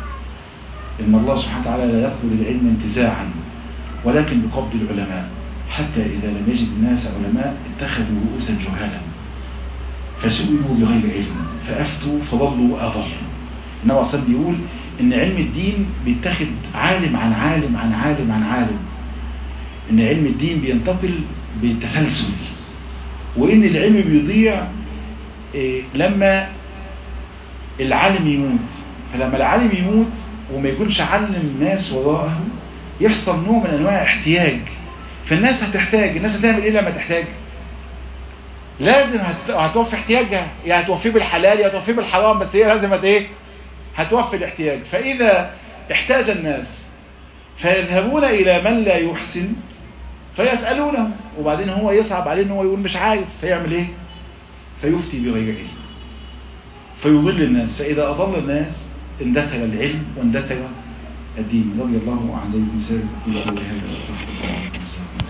إن الله سبحانه وتعالى لا يقبل العلم انتزاعا ولكن بقبض العلماء حتى إذا لم يجد الناس علماء اتخذوا رؤوسا جهالا فسئلوا بغير علم فأفتوا فضلوا وأضلوا النبي صلى الله بيقول إن علم الدين بيتخذ عالم عن عالم عن عالم عن عالم إن علم الدين بينتقل بالتسلسل وإن العلم بيضيع إيه لما العالم يموت فلما العالم يموت وما يكونش علم ناس وراءه يحصل نوع من انواع احتياج فالناس هتحتاج الناس هتعمل ايه لما تحتاج لازم هت... هتوفي احتياجها يا هتوفيه بالحلال يا هتوفيه بالحرام بس هي لازم هت ايه هتوفي الاحتياج فاذا احتاج الناس فيذهبون الى من لا يحسن فيسألونه وبعدين هو يصعب عليه ان هو يقول مش عارف فيعمل ايه فيفتي بغير علم فيضل الناس فإذا أضل الناس اندثر العلم واندثر الدين رضي الله عن زيد بن ثابت في هذا